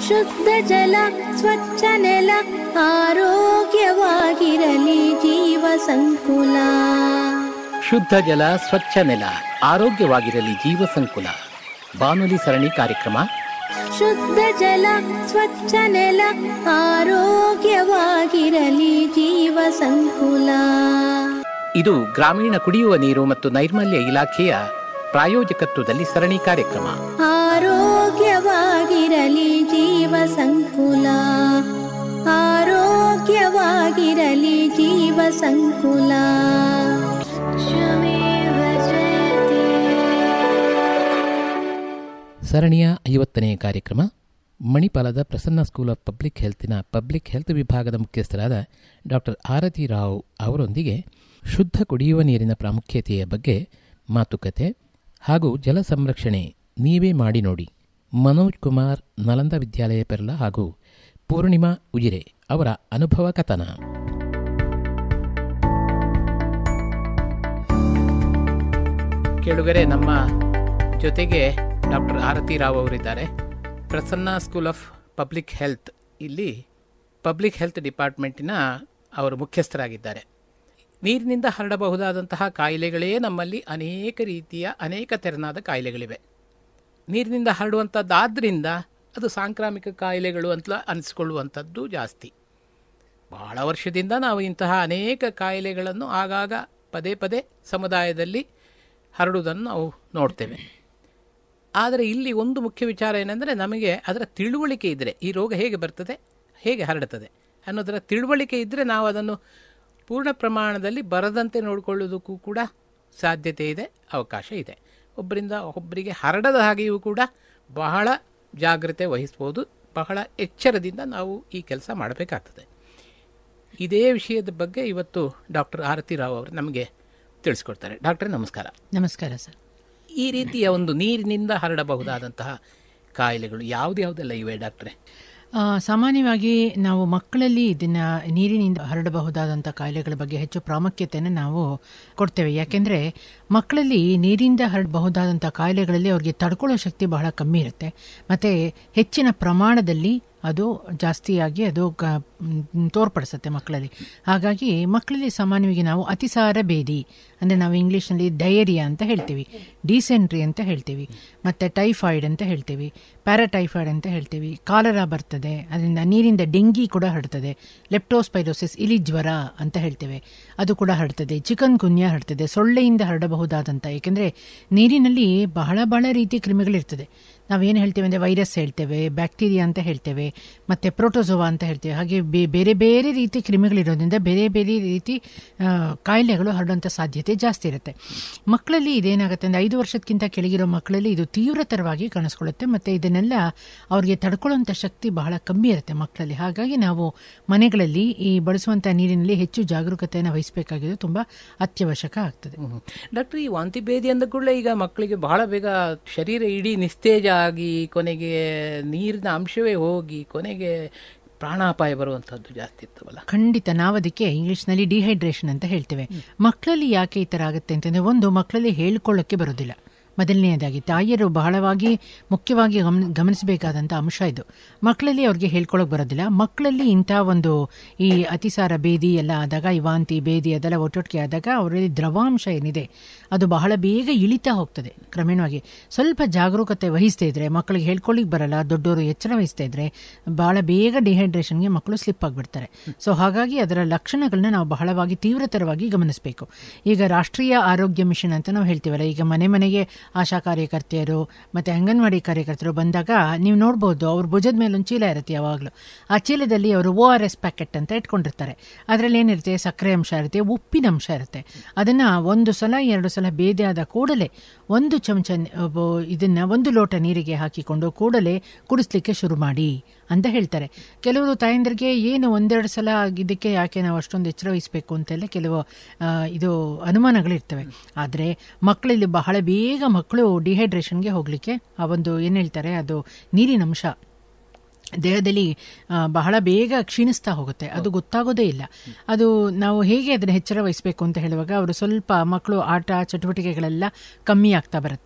ಶುದ್ಧ ಜಲ ಸ್ವಚ್ಛ ನೆಲ ಆರೋಗ್ಯವಾಗಿರಲಿ ಜೀವ ಸಂಕುಲ ಶುದ್ಧ ಜಲ ಸ್ವಚ್ಛ ನೆಲ ಆರೋಗ್ಯವಾಗಿರಲಿ ಜೀವ ಸಂಕುಲ ಬಾನುಲಿ ಸರಣಿ ಕಾರ್ಯಕ್ರಮ ಶುದ್ಧ ಜಲ ಸ್ವಚ್ಛ ನೆಲ ಆರೋಗ್ಯವಾಗಿರಲಿ ಜೀವ ಸಂಕುಲ ಇದು ಗ್ರಾಮೀಣ ಕುಡಿಯುವ ನೀರು ಮತ್ತು ನೈರ್ಮಲ್ಯ ಇಲಾಖೆಯ ಪ್ರಾಯೋಜಕತ್ವದಲ್ಲಿ ಸರಣಿ ಕಾರ್ಯಕ್ರಮ ಆರೋಗ್ಯವಾಗಿರಲಿ ಜೀವ ಸಂಕುಲ ಆರೋಗ್ಯವಾಗಿರಲಿ ಜೀವ ಸಂಕುಲ ಶ್ವಮೇವ ಜಯತೆ ಸರಣಿಯ ಐವತ್ತನೇ ಕಾರ್ಯಕ್ರಮ ಮಣಿಪಾಲದ ಪ್ರಸನ್ನ ಸ್ಕೂಲ್ ಆಫ್ ಪಬ್ಲಿಕ್ ಹೆಲ್ತಿನ ಪಬ್ಲಿಕ್ ಹೆಲ್ತ್ ವಿಭಾಗದ ಮುಖ್ಯಸ್ಥರಾದ ಡಾಕ್ಟರ್ ಆರತಿ ರಾವ್ ಅವರೊಂದಿಗೆ ಶುದ್ಧ ಕುಡಿಯುವ ನೀರಿನ ಪ್ರಾಮುಖ್ಯತೆಯ ಬಗ್ಗೆ ಮಾತುಕತೆ ಹಾಗೂ ಜಲ ಸಂರಕ್ಷಣೆ ನೀವೇ ಮಾಡಿ ನೋಡಿ ಮನೋಜ್ ಕುಮಾರ್ ನಲಂದ ವಿದ್ಯಾಲಯ ಪೆರ್ಲ ಹಾಗೂ ಪೂರ್ಣಿಮಾ ಉಜಿರೆ ಅವರ ಅನುಭವ ಕಥನ ಕೇಳುಗರೆ ನಮ್ಮ ಜೊತೆಗೆ ಡಾಕ್ಟರ್ ಆರತಿ ರಾವ್ ಅವರಿದ್ದಾರೆ Prasanna school of public health ಇಲ್ಲಿ ಪಬ್ಲಿಕ್ ಹೆಲ್ತ್ ಡಿಪಾರ್ಟ್ಮೆಂಟಿನ ಅವರು ಮುಖ್ಯಸ್ಥರಾಗಿದ್ದಾರೆ ನೀರಿನಿಂದ ಹರಡಬಹುದಾದಂತಹ ಕಾಯಿಲೆಗಳೇ ನಮ್ಮಲ್ಲಿ ಅನೇಕ ರೀತಿಯ ಅನೇಕ ತೆರನಾದ ಕಾಯಿಲೆಗಳಿವೆ ನೀರಿನಿಂದ ಹರಡುವಂಥದ್ದಾದ್ದರಿಂದ ಅದು ಸಾಂಕ್ರಾಮಿಕ ಕಾಯಿಲೆಗಳು ಅಂತ ಅನಿಸ್ಕೊಳ್ಳುವಂಥದ್ದು ಜಾಸ್ತಿ ಬಹಳ ವರ್ಷದಿಂದ ನಾವು ಇಂತಹ ಅನೇಕ ಕಾಯಿಲೆಗಳನ್ನು ಆಗಾಗ ಪದೇ ಪದೇ ಸಮುದಾಯದಲ್ಲಿ ಹರಡುವುದನ್ನು ನಾವು ನೋಡ್ತೇವೆ ಆದರೆ ಇಲ್ಲಿ ಒಂದು ಮುಖ್ಯ ವಿಚಾರ ಏನೆಂದರೆ ನಮಗೆ ಅದರ ತಿಳುವಳಿಕೆ ಇದ್ದರೆ ಈ ರೋಗ ಹೇಗೆ ಬರ್ತದೆ ಹೇಗೆ ಹರಡುತ್ತದೆ ಅನ್ನೋದರ ತಿಳುವಳಿಕೆ ಇದ್ದರೆ ನಾವು ಅದನ್ನು ಪೂರ್ಣ ಪ್ರಮಾಣದಲ್ಲಿ ಬರದಂತೆ ನೋಡಿಕೊಳ್ಳೋದಕ್ಕೂ ಕೂಡ ಸಾಧ್ಯತೆ ಇದೆ ಅವಕಾಶ ಇದೆ ಒಬ್ಬರಿಂದ ಒಬ್ಬರಿಗೆ ಹರಡದ ಹಾಗೆಯೂ ಕೂಡ ಬಹಳ ಜಾಗ್ರತೆ ವಹಿಸ್ಬೋದು ಬಹಳ ಎಚ್ಚರದಿಂದ ನಾವು ಈ ಕೆಲಸ ಮಾಡಬೇಕಾಗ್ತದೆ ಇದೇ ವಿಷಯದ ಬಗ್ಗೆ ಇವತ್ತು ಡಾಕ್ಟರ್ ಆರತಿ ರಾವ್ ಅವರು ನಮಗೆ ತಿಳಿಸ್ಕೊಡ್ತಾರೆ ಡಾಕ್ಟ್ರೇ ನಮಸ್ಕಾರ ನಮಸ್ಕಾರ ಸರ್ ಈ ರೀತಿಯ ಒಂದು ನೀರಿನಿಂದ ಹರಡಬಹುದಾದಂತಹ ಕಾಯಿಲೆಗಳು ಯಾವುದ್ಯಾವುದೆಲ್ಲ ಇವೆ ಡಾಕ್ಟ್ರೆ ಆ, ಸಾಮಾನ್ಯವಾಗಿ ನಾವು ಮಕ್ಕಳಲ್ಲಿ ಇದನ್ನ ನೀರಿನಿಂದ ಹರಡಬಹುದಾದಂಥ ಕಾಯಿಲೆಗಳ ಬಗ್ಗೆ ಹೆಚ್ಚು ಪ್ರಾಮುಖ್ಯತೆಯನ್ನು ನಾವು ಕೊಡ್ತೇವೆ ಯಾಕೆಂದರೆ ಮಕ್ಕಳಲ್ಲಿ ನೀರಿಂದ ಹರಡಬಹುದಾದಂಥ ಕಾಯಿಲೆಗಳಲ್ಲಿ ಅವ್ರಿಗೆ ತಡ್ಕೊಳ್ಳೋ ಶಕ್ತಿ ಬಹಳ ಕಮ್ಮಿ ಇರುತ್ತೆ ಮತ್ತು ಹೆಚ್ಚಿನ ಪ್ರಮಾಣದಲ್ಲಿ ಅದು ಜಾಸ್ತಿಯಾಗಿ ಅದು ಕ ಮ್, ತೋರ್ಪಡಿಸುತ್ತೆ ಮಕ್ಕಳಲ್ಲಿ ಹಾಗಾಗಿ ಮಕ್ಕಳಲ್ಲಿ ಸಾಮಾನ್ಯವಾಗಿ ನಾವು ಅತಿಸಾರ ಭೇದಿ ಅಂದರೆ ನಾವು ಇಂಗ್ಲೀಷ್ನಲ್ಲಿ ಡಯರಿಯಾ ಅಂತ ಹೇಳ್ತೀವಿ ಡಿಸೆಂಟ್ರಿ ಅಂತ ಹೇಳ್ತೀವಿ ಮತ್ತು ಟೈಫಾಯ್ಡ್ ಅಂತ ಹೇಳ್ತೀವಿ ಪ್ಯಾರಾಟೈಫಾಯ್ಡ್ ಅಂತ ಹೇಳ್ತೀವಿ ಕಾಲರಾ ಬರ್ತದೆ ಅದರಿಂದ ನೀರಿಂದ ಡೆಂಗಿ ಕೂಡ ಹರಡ್ತದೆ ಲೆಪ್ಟೋಸ್ಪೈರೋಸಿಸ್ ಇಲಿ ಜ್ವರ ಅಂತ ಹೇಳ್ತೇವೆ ಅದು ಕೂಡ ಹರಡ್ತದೆ ಚಿಕನ್ ಗುನ್ಯಾ ಹರಡ್ತದೆ ಸೊಳ್ಳೆಯಿಂದ ಹರಡಬಹುದಾದಂಥ ಏಕೆಂದರೆ ನೀರಿನಲ್ಲಿ ಬಹಳ ಬಹಳ ರೀತಿ ಕ್ರಿಮಿಗಳಿರ್ತದೆ ನಾವೇನು ಹೇಳ್ತೇವೆ ಅಂದರೆ ವೈರಸ್ ಹೇಳ್ತೇವೆ ಬ್ಯಾಕ್ಟೀರಿಯಾ ಅಂತ ಹೇಳ್ತೇವೆ ಮತ್ತು ಪ್ರೋಟೋಸೋವಾ ಅಂತ ಹೇಳ್ತೇವೆ ಹಾಗೆ ಬೇ- ಬೇರೆ ಬೇರೆ ರೀತಿ ಕ್ರಿಮಿಗಳಿರೋದ್ರಿಂದ ಬೇರೆ ಬೇರೆ ರೀತಿ ಆ, ಕಾಯಿಲೆಗಳು ಹರಡುವಂಥ ಸಾಧ್ಯತೆ ಜಾಸ್ತಿ ಇರುತ್ತೆ ಮಕ್ಕಳಲ್ಲಿ ಇದೇನಾಗುತ್ತೆ ಅಂದರೆ ಐದು ವರ್ಷಕ್ಕಿಂತ ಕೆಳಗಿರೋ ಮಕ್ಕಳಲ್ಲಿ ಇದು ತೀವ್ರತರವಾಗಿ ಕಾಣಿಸ್ಕೊಳ್ಳುತ್ತೆ ಮತ್ತು ಇದನ್ನೆಲ್ಲ ಅವ್ರಿಗೆ ತಡ್ಕೊಳ್ಳುವಂಥ ಶಕ್ತಿ ಬಹಳ ಕಮ್ಮಿ ಇರುತ್ತೆ ಮಕ್ಕಳಲ್ಲಿ ಹಾಗಾಗಿ ನಾವು ಮನೆಗಳಲ್ಲಿ ಈ ಬಳಸುವಂಥ ನೀರಿನಲ್ಲಿ ಹೆಚ್ಚು ಜಾಗರೂಕತೆಯನ್ನು ವಹಿಸಬೇಕಾಗಿದ್ದು ತುಂಬ ಅತ್ಯವಶ್ಯಕ ಆಗ್ತದೆ ಡಾಕ್ಟರ್ ಈ ವಾಂತಿ ಭೇದಿ ಅಂದ ಕೂಡಲೇ ಈಗ ಮಕ್ಕಳಿಗೆ ಬಹಳ ಬೇಗ ಶರೀರ ಇಡೀ ನಿಸ್ತೇಜ ಆಗಿ ಕೊನೆಗೆ ನೀರಿನ ಅಂಶವೇ ಹೋಗಿ ಕೊನೆಗೆ ಪ್ರಾಣಾಪಾಯ ಬರುವಂಥದ್ದು ಜಾಸ್ತಿ ಇರ್ತವಲ್ಲ ಖಂಡಿತ ನಾವು ಅದಕ್ಕೆ ಇಂಗ್ಲಿಷ್ನಲ್ಲಿ ಡಿಹೈಡ್ರೇಷನ್ ಅಂತ ಹೇಳ್ತೇವೆ ಮಕ್ಕಳಲ್ಲಿ ಯಾಕೆ ಈ ಥರ ಆಗುತ್ತೆ ಅಂತಂದರೆ ಒಂದು ಮಕ್ಕಳಲ್ಲಿ ಹೇಳ್ಕೊಳ್ಳೋಕ್ಕೆ ಬರೋದಿಲ್ಲ ಮೊದಲನೆಯದಾಗಿ ತಾಯಿಯರು ಬಹಳವಾಗಿ ಮುಖ್ಯವಾಗಿ ಗಮನ ಗಮನಿಸಬೇಕಾದಂಥ ಅಂಶ ಇದು ಮಕ್ಕಳಲ್ಲಿ ಅವ್ರಿಗೆ ಹೇಳ್ಕೊಳ್ಳೋಕೆ ಬರೋದಿಲ್ಲ ಮಕ್ಕಳಲ್ಲಿ ಇಂಥ ಒಂದು ಈ ಅತಿಸಾರ ಬೇದಿ ಎಲ್ಲ ಆದಾಗ ಈ ವಾಂತಿ ಬೇದಿ ಅದೆಲ್ಲ ಒಟ್ಟೊಟ್ಟಿಗೆ ಆದಾಗ ಅವರಲ್ಲಿ ದ್ರವಾಂಶ ಏನಿದೆ ಅದು ಬಹಳ ಬೇಗ ಇಳಿತಾ ಹೋಗ್ತದೆ ಕ್ರಮೇಣವಾಗಿ ಸ್ವಲ್ಪ ಜಾಗರೂಕತೆ ವಹಿಸ್ತಾ ಇದ್ರೆ ಮಕ್ಕಳಿಗೆ ಹೇಳ್ಕೊಳ್ಳಿಕ್ಕೆ ಬರಲ್ಲ ದೊಡ್ಡವರು ಎಚ್ಚರ ವಹಿಸ್ತಾ ಇದ್ರೆ ಬಹಳ ಬೇಗ ಡಿಹೈಡ್ರೇಷನ್ಗೆ ಮಕ್ಕಳು ಸ್ಲಿಪ್ ಆಗಿಬಿಡ್ತಾರೆ ಸೊ ಹಾಗಾಗಿ ಅದರ ಲಕ್ಷಣಗಳನ್ನ ನಾವು ಬಹಳವಾಗಿ ತೀವ್ರತರವಾಗಿ ಗಮನಿಸಬೇಕು ಈಗ ರಾಷ್ಟ್ರೀಯ ಆರೋಗ್ಯ ಮಿಷನ್ ಅಂತ ನಾವು ಹೇಳ್ತೀವಲ್ಲ ಈಗ ಮನೆ ಮನೆಗೆ ಆಶಾ ಕಾರ್ಯಕರ್ತೆಯರು ಮತ್ತು ಅಂಗನವಾಡಿ ಕಾರ್ಯಕರ್ತರು ಬಂದಾಗ ನೀವು ನೋಡ್ಬೋದು ಅವ್ರ ಭುಜದ ಮೇಲೆ ಒಂದು ಚೀಲ ಇರುತ್ತೆ ಯಾವಾಗಲೂ ಆ ಚೀಲದಲ್ಲಿ ಅವರು ಓ ಆರ್ ಎಸ್ ಪ್ಯಾಕೆಟ್ ಅಂತ ಇಟ್ಕೊಂಡಿರ್ತಾರೆ ಅದರಲ್ಲಿ ಏನಿರುತ್ತೆ ಸಕ್ಕರೆ ಅಂಶ ಇರುತ್ತೆ ಉಪ್ಪಿನ ಅಂಶ ಇರುತ್ತೆ ಅದನ್ನು ಒಂದು ಸಲ ಎರಡು ಸಲ ಬೇದೆ ಆದ ಕೂಡಲೇ ಒಂದು ಚಮಚ ಇದನ್ನು ಒಂದು ಲೋಟ ನೀರಿಗೆ ಹಾಕಿಕೊಂಡು ಕೂಡಲೇ ಕುಡಿಸ್ಲಿಕ್ಕೆ ಶುರು ಮಾಡಿ ಅಂತ ಹೇಳ್ತಾರೆ ಕೆಲವರು ತಾಯಂದಿರಿಗೆ ಏನು ಒಂದೆರಡು ಸಲ ಇದಕ್ಕೆ ಯಾಕೆ ನಾವು ಅಷ್ಟೊಂದು ಎಚ್ಚರ ವಹಿಸಬೇಕು ಅಂತೆಲ್ಲ ಕೆಲವು ಆ, ಇದು ಅನುಮಾನಗಳಿರ್ತವೆ ಆದರೆ ಮಕ್ಕಳಲ್ಲಿ ಬಹಳ ಬೇಗ ಮಕ್ಕಳು ಡಿಹೈಡ್ರೇಷನ್ಗೆ ಹೋಗಲಿಕ್ಕೆ ಆ ಒಂದು ಏನು ಹೇಳ್ತಾರೆ ಅದು ನೀರಿನ ಅಂಶ ದೇಹದಲ್ಲಿ ಆ, ಬಹಳ ಬೇಗ ಕ್ಷೀಣಿಸ್ತಾ ಹೋಗುತ್ತೆ ಅದು ಗೊತ್ತಾಗೋದೇ ಇಲ್ಲ ಅದು ನಾವು ಹೇಗೆ ಅದನ್ನು ಎಚ್ಚರ ವಹಿಸಬೇಕು ಅಂತ ಹೇಳುವಾಗ ಅವರು ಸ್ವಲ್ಪ ಮಕ್ಕಳು ಆಟ ಚಟುವಟಿಕೆಗಳೆಲ್ಲ ಕಮ್ಮಿ ಆಗ್ತಾ ಬರುತ್ತೆ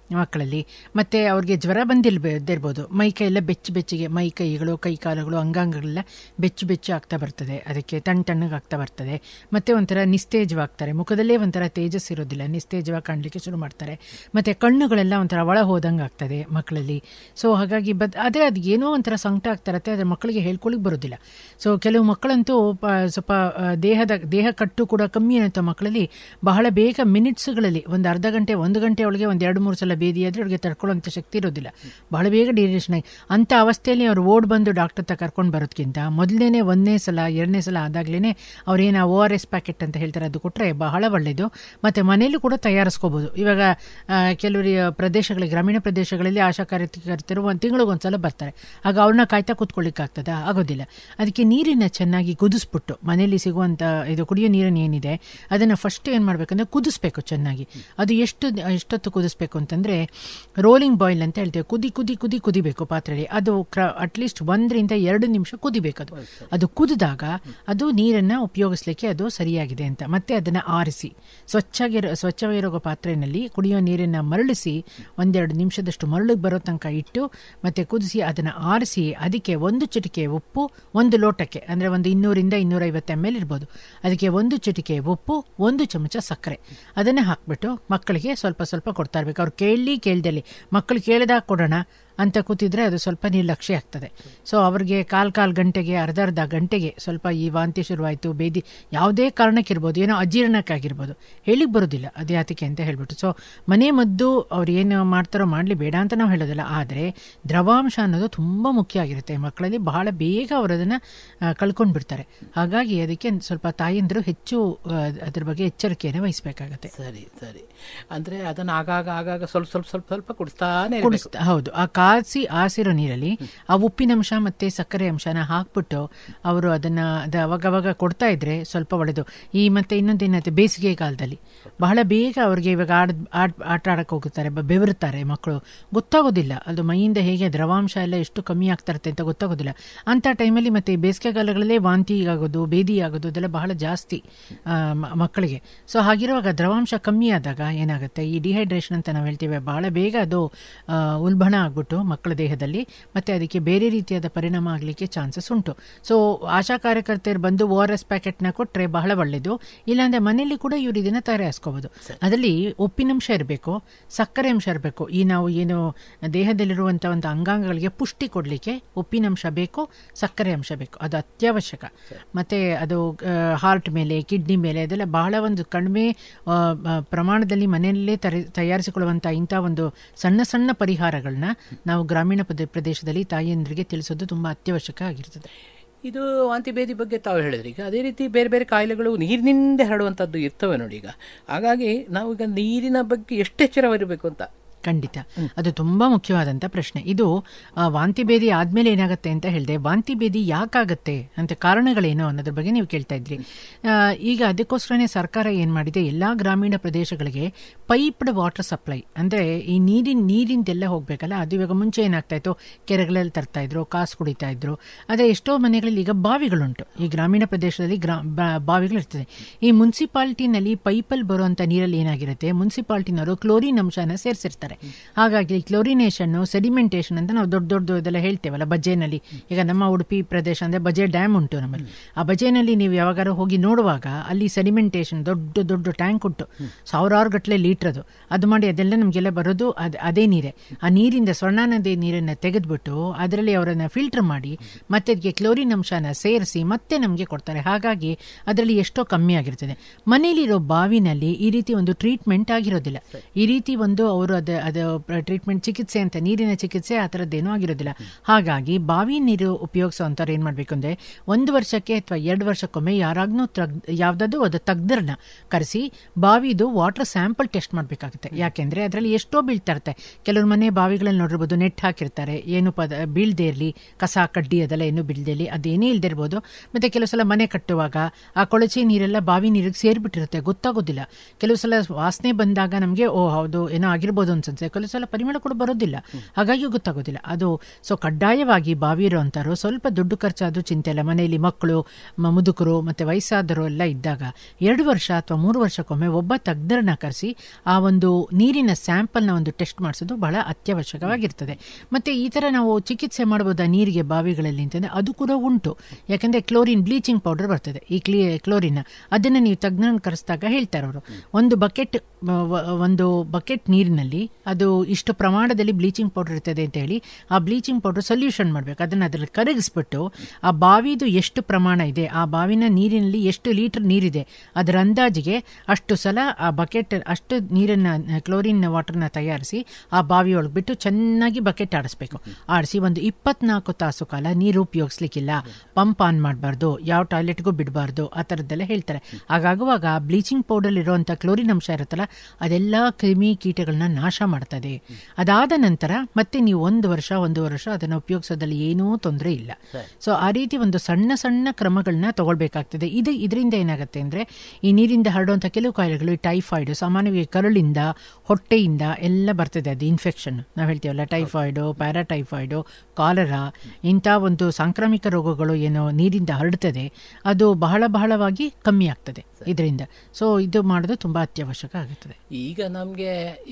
ಮಕ್ಕಳಲ್ಲಿ ಮತ್ತೆ ಅವ್ರಿಗೆ ಜ್ವರ ಬಂದಿಲ್ದಿರ್ಬೋದು ಮೈ ಕೈ ಎಲ್ಲ ಬೆಚ್ಚ ಬೆಚ್ಚಿಗೆ ಮೈ ಕೈಗಳು ಕೈ ಕಾಲುಗಳು ಅಂಗಾಂಗಗಳೆಲ್ಲ ಬೆಚ್ಚು ಬೆಚ್ಚು ಆಗ್ತಾ ಬರ್ತದೆ ಅದಕ್ಕೆ ತಣ್ಣ ತಣ್ಣಗೆ ಆಗ್ತಾ ಬರ್ತದೆ ಮತ್ತೆ ಒಂಥರ ನಿಸ್ತೇಜವಾಗ್ತಾರೆ ಮುಖದಲ್ಲೇ ಒಂಥರ ತೇಜಸ್ ಇರೋದಿಲ್ಲ ನಿಸ್ತೇಜವಾಗಿ ಕಾಣಲಿಕ್ಕೆ ಶುರು ಮಾಡ್ತಾರೆ ಮತ್ತೆ ಕಣ್ಣುಗಳೆಲ್ಲ ಒಂಥರ ಒಳ ಹೋದಂಗೆ ಆಗ್ತದೆ ಮಕ್ಕಳಲ್ಲಿ ಸೊ ಹಾಗಾಗಿ ಬದ್ ಅದೇ ಅದು ಏನೋ ಒಂಥರ ಸಂಕಟ ಆಗ್ತಾರತ್ತೆ ಅದ್ರ ಮಕ್ಕಳಿಗೆ ಹೇಳ್ಕೊಳ್ಳಿಕ್ ಬರೋದಿಲ್ಲ ಸೊ ಕೆಲವು ಮಕ್ಕಳಂತೂ ಪ- ಸ್ವಲ್ಪ ಆ, ದೇಹದ ದೇಹ ಕಟ್ಟು ಕೂಡ ಕಮ್ಮಿ ಏನಂತ ಮಕ್ಕಳಲ್ಲಿ ಬಹಳ ಬೇಗ ಮಿನಿಟ್ಸ್ಗಳಲ್ಲಿ ಒಂದು ಅರ್ಧ ಗಂಟೆ ಒಂದು ಗಂಟೆ ಒಳಗೆ ಒಂದು ಎರಡು ಮೂರು ಸಲ ಬೇದಿ ಆದರೆ ಅವ್ರಿಗೆ ತಡ್ಕೊಳ್ಳೋಂಥ ಶಕ್ತಿ ಇರೋದಿಲ್ಲ ಬಹಳ ಬೇಗ ಡಿಹೈಡ್ರೇಷನ್ ಆಗಿ ಅಂಥ ಅವಸ್ಥೆಯಲ್ಲಿ ಅವ್ರು ಓಡ್ ಬಂದು ಡಾಕ್ಟರ್ ಹತ್ರ ಕರ್ಕೊಂಡು ಬರೋದಕ್ಕಿಂತ ಮೊದಲನೇ ಒಂದನೇ ಸಲ ಎರಡನೇ ಸಲ ಆದಾಗ್ಲೇ ಅವ್ರೇನು ಓ ಆರ್ ಎಸ್ ಪ್ಯಾಕೆಟ್ ಅಂತ ಹೇಳ್ತಾರೆ ಅದು ಕೊಟ್ಟರೆ ಬಹಳ ಒಳ್ಳೆಯದು ಮತ್ತು ಮನೇಲೂ ಕೂಡ ತಯಾರಿಸ್ಕೋಬೋದು ಇವಾಗ ಆ, ಕೆಲವರು ಪ್ರದೇಶಗಳಿಗೆ ಗ್ರಾಮೀಣ ಪ್ರದೇಶಗಳಲ್ಲಿ ಆಶಾ ಕಾರ್ಯಕರ್ತರು ಒಂದು ತಿಂಗಳಿಗೆ ಒಂದ್ಸಲ ಬರ್ತಾರೆ ಆಗ ಅವ್ರನ್ನ ಕಾಯ್ತಾ ಕೂತ್ಕೊಳ್ಳಿಕ್ಕೆ ಆಗ್ತದಾ ಆಗೋದಿಲ್ಲ ಅದಕ್ಕೆ ನೀರಿನ ಚೆನ್ನಾಗಿ ಕುದಿಸ್ಬಿಟ್ಟು ಮನೆಯಲ್ಲಿ ಸಿಗುವಂಥ ಇದು ಕುಡಿಯೋ ನೀರನ್ನು ಏನಿದೆ ಅದನ್ನು ಫಸ್ಟ್ ಏನು ಮಾಡಬೇಕಂದ್ರೆ ಕುದಿಸ್ಬೇಕು ಚೆನ್ನಾಗಿ ಅದು ಎಷ್ಟು ಎಷ್ಟೊತ್ತು ಕುದಿಸ್ಬೇಕು ಅಂತಂದರೆ ರೋಲಿಂಗ್ ಬಾಯ್ಲ್ ಅಂತ ಹೇಳ್ತೇವೆ ಕುದಿ ಕುದಿ ಕುದಿ ಕುದಿಬೇಕು ಪಾತ್ರೆಯಲ್ಲಿ ಅದು ಕ್ರ ಅಟ್ಲೀಸ್ಟ್ ಒಂದರಿಂದ ಎರಡು ನಿಮಿಷ ಕುದಿಬೇಕು ಅದು ಅದು ಕುದಿದಾಗ ಅದು ನೀರನ್ನು ಉಪಯೋಗಿಸ್ಲಿಕ್ಕೆ ಅದು ಸರಿಯಾಗಿದೆ ಅಂತ ಮತ್ತೆ ಅದನ್ನು ಆರಿಸಿ ಸ್ವಚ್ಛಾಗಿರೋ ಸ್ವಚ್ಛವಾಗಿರೋ ಪಾತ್ರೆಯಲ್ಲಿ ಕುಡಿಯೋ ನೀರನ್ನು ಮರಳಿಸಿ ಒಂದೆರಡು ನಿಮಿಷದಷ್ಟು ಮರಳಿಗೆ ಬರೋ ತನಕ ಇಟ್ಟು ಮತ್ತೆ ಕುದಿಸಿ ಅದನ್ನು ಆರಿಸಿ ಅದಕ್ಕೆ ಒಂದು ಚಿಟಿಕೆ ಉಪ್ಪು ಒಂದು ಲೋಟಕ್ಕೆ ಅಂದರೆ ಒಂದು ಇನ್ನೂರಿಂದ ಇನ್ನೂರೈವತ್ತು ಎಮ್ ಎಲ್ ಇರ್ಬೋದು ಅದಕ್ಕೆ ಒಂದು ಚಿಟಿಕೆ ಉಪ್ಪು ಒಂದು ಚಮಚ ಸಕ್ಕರೆ ಅದನ್ನೇ ಹಾಕ್ಬಿಟ್ಟು ಮಕ್ಕಳಿಗೆ ಸ್ವಲ್ಪ ಸ್ವಲ್ಪ ಕೊಡ್ತಾ ಇರ್ಬೇಕು ಅವ್ರು ಕೇಳಲಿ ಕೇಳ್ದಲ್ಲಿ ಮಕ್ಕಳು ಕೇಳಿದಾಗ ಕೊಡೋಣ ಅಂತ ಕೂತಿದ್ರೆ ಅದು ಸ್ವಲ್ಪ ನಿರ್ಲಕ್ಷ್ಯ ಆಗ್ತದೆ ಸೊ ಅವ್ರಿಗೆ ಕಾಲು ಕಾಲು ಗಂಟೆಗೆ ಅರ್ಧ ಅರ್ಧ ಗಂಟೆಗೆ ಸ್ವಲ್ಪ ಈ ವಾಂತಿ ಶುರುವಾಯಿತು ಬೇದಿ ಯಾವುದೇ ಕಾರಣಕ್ಕಿರ್ಬೋದು ಏನೋ ಅಜೀರ್ಣಕ್ಕಾಗಿರ್ಬೋದು ಹೇಳಿಕ್ ಬರೋದಿಲ್ಲ ಅದು ಯಾತಕ್ಕೆ ಅಂತ ಹೇಳ್ಬಿಟ್ಟು ಸೊ ಮನೆ ಮದ್ದು ಅವ್ರು ಏನು ಮಾಡ್ತಾರೋ ಮಾಡಲಿ ಬೇಡ ಅಂತ ನಾವು ಹೇಳೋದಿಲ್ಲ ಆದರೆ ದ್ರವಾಂಶ ಅನ್ನೋದು ತುಂಬ ಮುಖ್ಯ ಆಗಿರುತ್ತೆ ಮಕ್ಕಳಲ್ಲಿ ಬಹಳ ಬೇಗ ಅವರು ಅದನ್ನು ಕಳ್ಕೊಂಡು ಬಿಡ್ತಾರೆ ಹಾಗಾಗಿ ಅದಕ್ಕೆ ಸ್ವಲ್ಪ ತಾಯಂದರು ಹೆಚ್ಚು ಆ, ಅದ್ರ ಬಗ್ಗೆ ಎಚ್ಚರಿಕೆಯನ್ನು ವಹಿಸಬೇಕಾಗತ್ತೆ ಸರಿ ಸರಿ ಅಂದ್ರೆ ಅದನ್ನ ಆಗಾಗ ಆಗಾಗ ಸ್ವಲ್ಪ ಸ್ವಲ್ಪ ಸ್ವಲ್ಪ ಸ್ವಲ್ಪ ಕುಡಿಸ್ತಾನೆ ಇರ್ಬೇಕು. ಕುಡಿಸ್ತಾ ಹೌದು ಆ ಕಾಸಿ ಆಸಿರೋ ನೀರಲ್ಲಿ ಆ ಉಪ್ಪಿನಂಶ ಮತ್ತೆ ಸಕ್ಕರೆ ಅಂಶನ ಹಾಕ್ಬಿಟ್ಟು ಅವರು ಅದನ್ನ ಅದು ಅವಾಗವಾಗ ಕೊಡ್ತಾ ಇದ್ರೆ ಸ್ವಲ್ಪ ಒಳ್ಳೆಯದು ಈ ಮತ್ತೆ ಇನ್ನೊಂದೇನತ್ತೆ ಬೇಸಿಗೆ ಕಾಲದಲ್ಲಿ ಬಹಳ ಬೇಗ ಅವ್ರಿಗೆ ಇವಾಗ ಆಡ್ ಆಟ ಆಟ ಆಡಕ್ಕೆ ಹೋಗುತ್ತಾರೆ ಬ- ಬೆವರುತ್ತಾರೆ ಮಕ್ಕಳು ಗೊತ್ತಾಗೋದಿಲ್ಲ ಅದು ಮೈಯಿಂದ ಹೇಗೆ ದ್ರವಾಂಶ ಎಲ್ಲ ಎಷ್ಟು ಕಮ್ಮಿ ಆಗ್ತಾ ಇರುತ್ತೆ ಅಂತ ಗೊತ್ತಾಗೋದಿಲ್ಲ ಅಂಥ ಟೈಮಲ್ಲಿ ಮತ್ತೆ ಈ ಬೇಸಿಗೆ ಕಾಲಗಳಲ್ಲೇ ವಾಂತಿ ಆಗೋದು ಬೇದಿ ಆಗೋದು ಇದೆಲ್ಲ ಬಹಳ ಜಾಸ್ತಿ ಆ, ಮ- ಮಕ್ಕಳಿಗೆ ಸೊ ಹಾಗಿರುವಾಗ ದ್ರವಾಂಶ ಕಮ್ಮಿ ಆದಾಗ ಏನಾಗುತ್ತೆ ಈ ಡಿಹೈಡ್ರೇಷನ್ ಅಂತ ನಾವು ಹೇಳ್ತೀವಿ ಬಹಳ ಬೇಗ ಅದು ಆ, ಉಲ್ಬಣ ಆಗ್ಬಿಟ್ಟು ಮಕ್ಕಳ ದೇಹದಲ್ಲಿ ಮತ್ತೆ ಅದಕ್ಕೆ ಬೇರೆ ರೀತಿಯಾದ ಪರಿಣಾಮ ಆಗಲಿಕ್ಕೆ ಚಾನ್ಸಸ್ ಉಂಟು ಸೊ ಆಶಾ ಕಾರ್ಯಕರ್ತೆಯರು ಬಂದು ಓ ಆರ್ ಎಸ್ ಪ್ಯಾಕೆಟ್ನ ಕೊಟ್ಟರೆ ಬಹಳ ಒಳ್ಳೆಯದು ಇಲ್ಲಾಂದ್ರೆ ಮನೆಯಲ್ಲಿ ಕೂಡ ಇವರು ಇದನ್ನ ತಯಾರಿಸ್ಕೋಬಹುದು ಅದರಲ್ಲಿ ಉಪ್ಪಿನಂಶ ಇರಬೇಕು ಸಕ್ಕರೆ ಅಂಶ ಇರಬೇಕು ಈ ನಾವು ಏನು ದೇಹದಲ್ಲಿರುವಂಥ ಒಂದು ಅಂಗಾಂಗಗಳಿಗೆ ಪುಷ್ಟಿ ಕೊಡಲಿಕ್ಕೆ ಉಪ್ಪಿನಂಶ ಬೇಕು ಸಕ್ಕರೆ ಅಂಶ ಬೇಕು ಅದು ಅತ್ಯವಶ್ಯಕ ಮತ್ತೆ ಅದು ಹಾರ್ಟ್ ಮೇಲೆ ಕಿಡ್ನಿ ಮೇಲೆ ಅದೆಲ್ಲ ಬಹಳ ಒಂದು ಕಡಿಮೆ ಆ, ಆ, ಪ್ರಮಾಣದಲ್ಲಿ ಮನೆಯಲ್ಲೇ ತರಿ ತಯಾರಿಸಿಕೊಳ್ಳುವಂಥ ಇಂಥ ಒಂದು ಸಣ್ಣ ಸಣ್ಣ ಪರಿಹಾರಗಳನ್ನ ನಾವು ಗ್ರಾಮೀಣ ಪ್ರದೇ- ಪ್ರದೇಶದಲ್ಲಿ ತಾಯಿಯಂದ್ರಿಗೆ ತಿಳಿಸೋದು ತುಂಬ ಅತ್ಯವಶ್ಯಕ ಆಗಿರ್ತದೆ ಇದು ವಾಂತಿ ಭೇದಿ ಬಗ್ಗೆ ತಾವು ಹೇಳಿದ್ರಿ ಈಗ ಅದೇ ರೀತಿ ಬೇರೆ ಬೇರೆ ಕಾಯಿಲೆಗಳು ನೀರಿನಿಂದ ಹರಡುವಂಥದ್ದು ಇರ್ತವೆ ನೋಡಿ ಈಗ ಹಾಗಾಗಿ ನಾವು ಈಗ ನೀರಿನ ಬಗ್ಗೆ ಎಷ್ಟು ಎಚ್ಚರವಿರಬೇಕು ಅಂತ ಖಂಡಿತ ಅದು ತುಂಬಾ ಮುಖ್ಯವಾದಂಥ ಪ್ರಶ್ನೆ ಇದು ಆ, ವಾಂತಿ ಭೇದಿ ಆದ್ಮೇಲೆ ಏನಾಗುತ್ತೆ ಅಂತ ಹೇಳಿದೆ ವಾಂತಿ ಭೇದಿ ಯಾಕಾಗತ್ತೆ ಅಂತ ಕಾರಣಗಳೇನು ಅನ್ನೋದ್ರ ಬಗ್ಗೆ ನೀವು ಕೇಳ್ತಾ ಇದ್ರಿ ಆ, ಈಗ ಅದಕ್ಕೋಸ್ಕರನೇ ಸರ್ಕಾರ ಏನ್ ಮಾಡಿದೆ ಎಲ್ಲಾ ಗ್ರಾಮೀಣ ಪ್ರದೇಶಗಳಿಗೆ ಪೈಪ್ಡ್ ವಾಟರ್ ಸಪ್ಲೈ ಅಂದ್ರೆ ಈ ನೀರಿನ ನೀರಿಂದೆಲ್ಲ ಹೋಗ್ಬೇಕಲ್ಲ ಅದು ಇವಾಗ ಮುಂಚೆ ಏನಾಗ್ತಾ ಇತ್ತು ಕೆರೆಗಳಲ್ಲಿ ತರ್ತಾ ಇದ್ರು ಕಾಸು ಕುಡಿತಾ ಇದ್ರು ಆದ್ರೆ ಎಷ್ಟೋ ಮನೆಗಳಲ್ಲಿ ಈಗ ಬಾವಿಗಳುಂಟು ಈ ಗ್ರಾಮೀಣ ಪ್ರದೇಶದಲ್ಲಿ ಗ್ರಾ ಬಾ- ಬಾವಿಗಳಿರ್ತದೆ ಈ ಮುನ್ಸಿಪಾಲಿಟಿನಲ್ಲಿ ಪೈಪಲ್ಲಿ ಬರುವಂತ ನೀರಲ್ಲಿ ಏನಾಗಿರುತ್ತೆ ಮುನ್ಸಿಪಾಲಿಟಿನವರು ಕ್ಲೋರಿನ್ ಅಂಶನ ಸೇರಿಸಿರ್ತಾರೆ ಹಾಗಾಗಿ ಕ್ಲೋರಿನೇಷನ್ ಸೆಡಿಮೆಂಟೇಷನ್ ಅಂತ ನಾವು ದೊಡ್ಡ ದೊಡ್ಡ ಇದೆಲ್ಲ ಹೇಳ್ತೇವಲ್ಲ ಬಜೆನಲ್ಲಿ ಈಗ ನಮ್ಮ ಉಡುಪಿ ಪ್ರದೇಶ ಅಂದ್ರೆ ಬಜೆ ಡ್ಯಾಮ್ ಉಂಟು ನಮ್ಮಲ್ಲಿ ಆ ಬಜೆನಲ್ಲಿ ನೀವು ಯಾವಾಗಾರು ಹೋಗಿ ನೋಡುವಾಗ ಅಲ್ಲಿ ಸೆಡಿಮೆಂಟೇಷನ್ ದೊಡ್ಡ ದೊಡ್ಡ ಟ್ಯಾಂಕ್ ಉಂಟು ಸಾವಿರಾರು ಗಟ್ಟಲೆ ಲೀಟರ್ ಅದು ಅದು ಮಾಡಿ ಅದೆಲ್ಲ ನಮಗೆಲ್ಲ ಬರೋದು ಅದ್- ಅದೇ ನೀರೇ ಆ ನೀರಿಂದ ಸ್ವರ್ಣ ನದಿ ನೀರನ್ನು ತೆಗೆದ್ಬಿಟ್ಟು ಅದರಲ್ಲಿ ಅವರನ್ನ ಫಿಲ್ಟರ್ ಮಾಡಿ ಮತ್ತೆ ಅದಕ್ಕೆ ಕ್ಲೋರಿನ್ ಅಂಶನ ಸೇರಿಸಿ ಮತ್ತೆ ನಮಗೆ ಕೊಡ್ತಾರೆ ಹಾಗಾಗಿ ಅದರಲ್ಲಿ ಎಷ್ಟೋ ಕಮ್ಮಿ ಆಗಿರ್ತದೆ ಮನೆಯಲ್ಲಿರೋ ಬಾವಿನಲ್ಲಿ ಈ ರೀತಿ ಒಂದು ಟ್ರೀಟ್ಮೆಂಟ್ ಆಗಿರೋದಿಲ್ಲ ಈ ರೀತಿ ಒಂದು ಅವರು ಅದ ಅದು ಟ್ರೀಟ್ಮೆಂಟ್ ಚಿಕಿತ್ಸೆ ಅಂತ ನೀರಿನ ಚಿಕಿತ್ಸೆ ಆ ಥರದ್ದೇನೂ ಆಗಿರೋದಿಲ್ಲ ಹಾಗಾಗಿ ಬಾವಿ ನೀರು ಉಪಯೋಗಿಸೋಂಥವ್ರು ಏನು ಮಾಡಬೇಕು ಅಂದರೆ ಒಂದು ವರ್ಷಕ್ಕೆ ಅಥವಾ ಎರಡು ವರ್ಷಕ್ಕೊಮ್ಮೆ ಯಾರಾಗ್ನೂ ತಗ್ ಯಾವುದಾದ್ರು ಅದು ತಗ್ದರನ್ನ ಕರೆಸಿ ಬಾವಿದು ವಾಟರ್ ಸ್ಯಾಂಪಲ್ ಟೆಸ್ಟ್ ಮಾಡಬೇಕಾಗುತ್ತೆ ಯಾಕೆಂದರೆ ಅದರಲ್ಲಿ ಎಷ್ಟೋ ಬೀಳ್ತಾ ಇರುತ್ತೆ ಕೆಲವ್ರ ಮನೆ ಬಾವಿಗಳಲ್ಲಿ ನೋಡಿರ್ಬೋದು ನೆಟ್ ಹಾಕಿರ್ತಾರೆ ಏನು ಪದ ಬೀಳ್ದೇ ಇರಲಿ ಕಸ ಕಡ್ಡಿ ಅದೆಲ್ಲ ಏನು ಬೀಳ್ದೇ ಇರಲಿ ಅದೇನೇ ಇಲ್ದೇ ಇರ್ಬೋದು ಮತ್ತು ಕೆಲವು ಸಲ ಮನೆ ಕಟ್ಟುವಾಗ ಆ ಕೊಳಚೆ ನೀರೆಲ್ಲ ಬಾವಿ ನೀರಿಗೆ ಸೇರಿಬಿಟ್ಟಿರುತ್ತೆ ಗೊತ್ತಾಗೋದಿಲ್ಲ ಕೆಲವು ಸಲ ವಾಸನೆ ಬಂದಾಗ ನಮಗೆ ಓ ಹೌದು ಏನೋ ಆಗಿರ್ಬೋದು ಅನ್ಸುತ್ತೆ ಫ್ರಾಗ್ರೆನ್ಸ್ ಅನ್ಸುತ್ತೆ ಕೆಲವು ಸಲ ಪರಿಮಳ ಕೂಡ ಬರೋದಿಲ್ಲ ಹಾಗಾಗಿ ಗೊತ್ತಾಗೋದಿಲ್ಲ ಅದು ಸೊ ಕಡ್ಡಾಯವಾಗಿ ಬಾವಿ ಇರೋಂಥವ್ರು ಸ್ವಲ್ಪ ದುಡ್ಡು ಖರ್ಚಾದ್ರೂ ಚಿಂತೆ ಇಲ್ಲ ಮನೆಯಲ್ಲಿ ಮಕ್ಕಳು ಮ- ಮುದುಕರು ಮತ್ತು ವಯಸ್ಸಾದರು ಎಲ್ಲ ಇದ್ದಾಗ ಎರಡು ವರ್ಷ ಅಥವಾ ಮೂರು ವರ್ಷಕ್ಕೊಮ್ಮೆ ಒಬ್ಬ ತಜ್ಞರನ್ನ ಕರೆಸಿ ಆ ಒಂದು ನೀರಿನ ಸ್ಯಾಂಪಲ್ನ ಒಂದು ಟೆಸ್ಟ್ ಮಾಡಿಸೋದು ಬಹಳ ಅತ್ಯವಶ್ಯಕವಾಗಿರ್ತದೆ ಮತ್ತು ಈ ಥರ ನಾವು ಚಿಕಿತ್ಸೆ ಮಾಡ್ಬೋದಾ ನೀರಿಗೆ ಬಾವಿಗಳಲ್ಲಿ ಅಂತಂದರೆ ಅದು ಕೂಡ ಉಂಟು ಯಾಕಂದರೆ ಕ್ಲೋರಿನ್ ಬ್ಲೀಚಿಂಗ್ ಪೌಡರ್ ಬರ್ತದೆ ಈ ಕ್ಲೀ ಕ್ಲೋರಿನ್ ಅದನ್ನು ನೀವು ತಜ್ಞರನ್ನ ಕರೆಸಿದಾಗ ಹೇಳ್ತಾರೆ ಅವರು ಒಂದು ಬಕೆಟ್ ಒಂದು ಬಕೆಟ್ ನೀರಿನಲ್ಲಿ ಅದು ಇಷ್ಟು ಪ್ರಮಾಣದಲ್ಲಿ ಬ್ಲೀಚಿಂಗ್ ಪೌಡರ್ ಇರ್ತದೆ ಅಂತ ಹೇಳಿ ಆ ಬ್ಲೀಚಿಂಗ್ ಪೌಡರ್ ಸೊಲ್ಯೂಷನ್ ಮಾಡಬೇಕು ಅದನ್ನು ಅದರಲ್ಲಿ ಕರಗಿಸ್ಬಿಟ್ಟು ಆ ಬಾವಿದು ಎಷ್ಟು ಪ್ರಮಾಣ ಇದೆ ಆ ಬಾವಿನ ನೀರಿನಲ್ಲಿ ಎಷ್ಟು ಲೀಟರ್ ನೀರಿದೆ ಅದರ ಅಂದಾಜಿಗೆ ಅಷ್ಟು ಸಲ ಆ ಬಕೆಟ್ ಅಷ್ಟು ನೀರನ್ನು ಕ್ಲೋರಿನ್ ವಾಟರ್ನ ತಯಾರಿಸಿ ಆ ಬಾವಿಯೊಳಗೆ ಬಿಟ್ಟು ಚೆನ್ನಾಗಿ ಬಕೆಟ್ ಆಡಿಸ್ಬೇಕು ಆಡಿಸಿ ಒಂದು ಇಪ್ಪತ್ನಾಲ್ಕು ತಾಸು ಕಾಲ ನೀರು ಉಪಯೋಗಿಸ್ಲಿಕ್ಕಿಲ್ಲ ಪಂಪ್ ಆನ್ ಮಾಡಬಾರ್ದು ಯಾವ ಟಾಯ್ಲೆಟ್ಗೂ ಬಿಡಬಾರ್ದು ಆ ಥರದ್ದೆಲ್ಲ ಹೇಳ್ತಾರೆ ಹಾಗಾಗುವಾಗ ಬ್ಲೀಚಿಂಗ್ ಪೌಡರ್ ಇರುವಂಥ ಕ್ಲೋರಿನ್ ಅಂಶ ಇರುತ್ತಲ್ಲ ಅದೆಲ್ಲ ಕ್ರಿಮಿ ಕೀಟಗಳನ್ನ ನಾಶ ಮಾಡ್ತದೆ ಅದಾದ ನಂತರ ಮತ್ತೆ ನೀವು ಒಂದು ವರ್ಷ ಒಂದು ವರ್ಷ ಅದನ್ನು ಉಪಯೋಗಿಸೋದ್ರಲ್ಲಿ ಏನೂ ತೊಂದರೆ ಇಲ್ಲ ಸೊ ಆ ರೀತಿ ಒಂದು ಸಣ್ಣ ಸಣ್ಣ ಕ್ರಮಗಳನ್ನ ತಗೊಳ್ಬೇಕಾಗ್ತದೆ ಇದು ಇದರಿಂದ ಏನಾಗುತ್ತೆ ಅಂದರೆ ಈ ನೀರಿಂದ ಹರಡುವಂಥ ಕೆಲವು ಕಾಯಿಲೆಗಳು ಈ ಟೈಫಾಯ್ಡು ಸಾಮಾನ್ಯವಾಗಿ ಕರುಳಿಂದ ಹೊಟ್ಟೆಯಿಂದ ಎಲ್ಲ ಬರ್ತದೆ ಅದು ಇನ್ಫೆಕ್ಷನ್ ನಾವು ಹೇಳ್ತೀವಲ್ಲ ಟೈಫಾಯ್ಡು ಪ್ಯಾರಾಟೈಫಾಯ್ಡು ಕಾಲರಾ ಇಂಥ ಒಂದು ಸಾಂಕ್ರಾಮಿಕ ರೋಗಗಳು ಏನೋ ನೀರಿಂದ ಹರಡ್ತದೆ ಅದು ಬಹಳ ಬಹಳವಾಗಿ ಕಮ್ಮಿ ಆಗ್ತದೆ ಇದರಿಂದ ಸೊ ಇದು ಮಾಡೋದು ತುಂಬ ಅತ್ಯವಶ್ಯಕ ಆಗುತ್ತದೆ ಈಗ ನಮಗೆ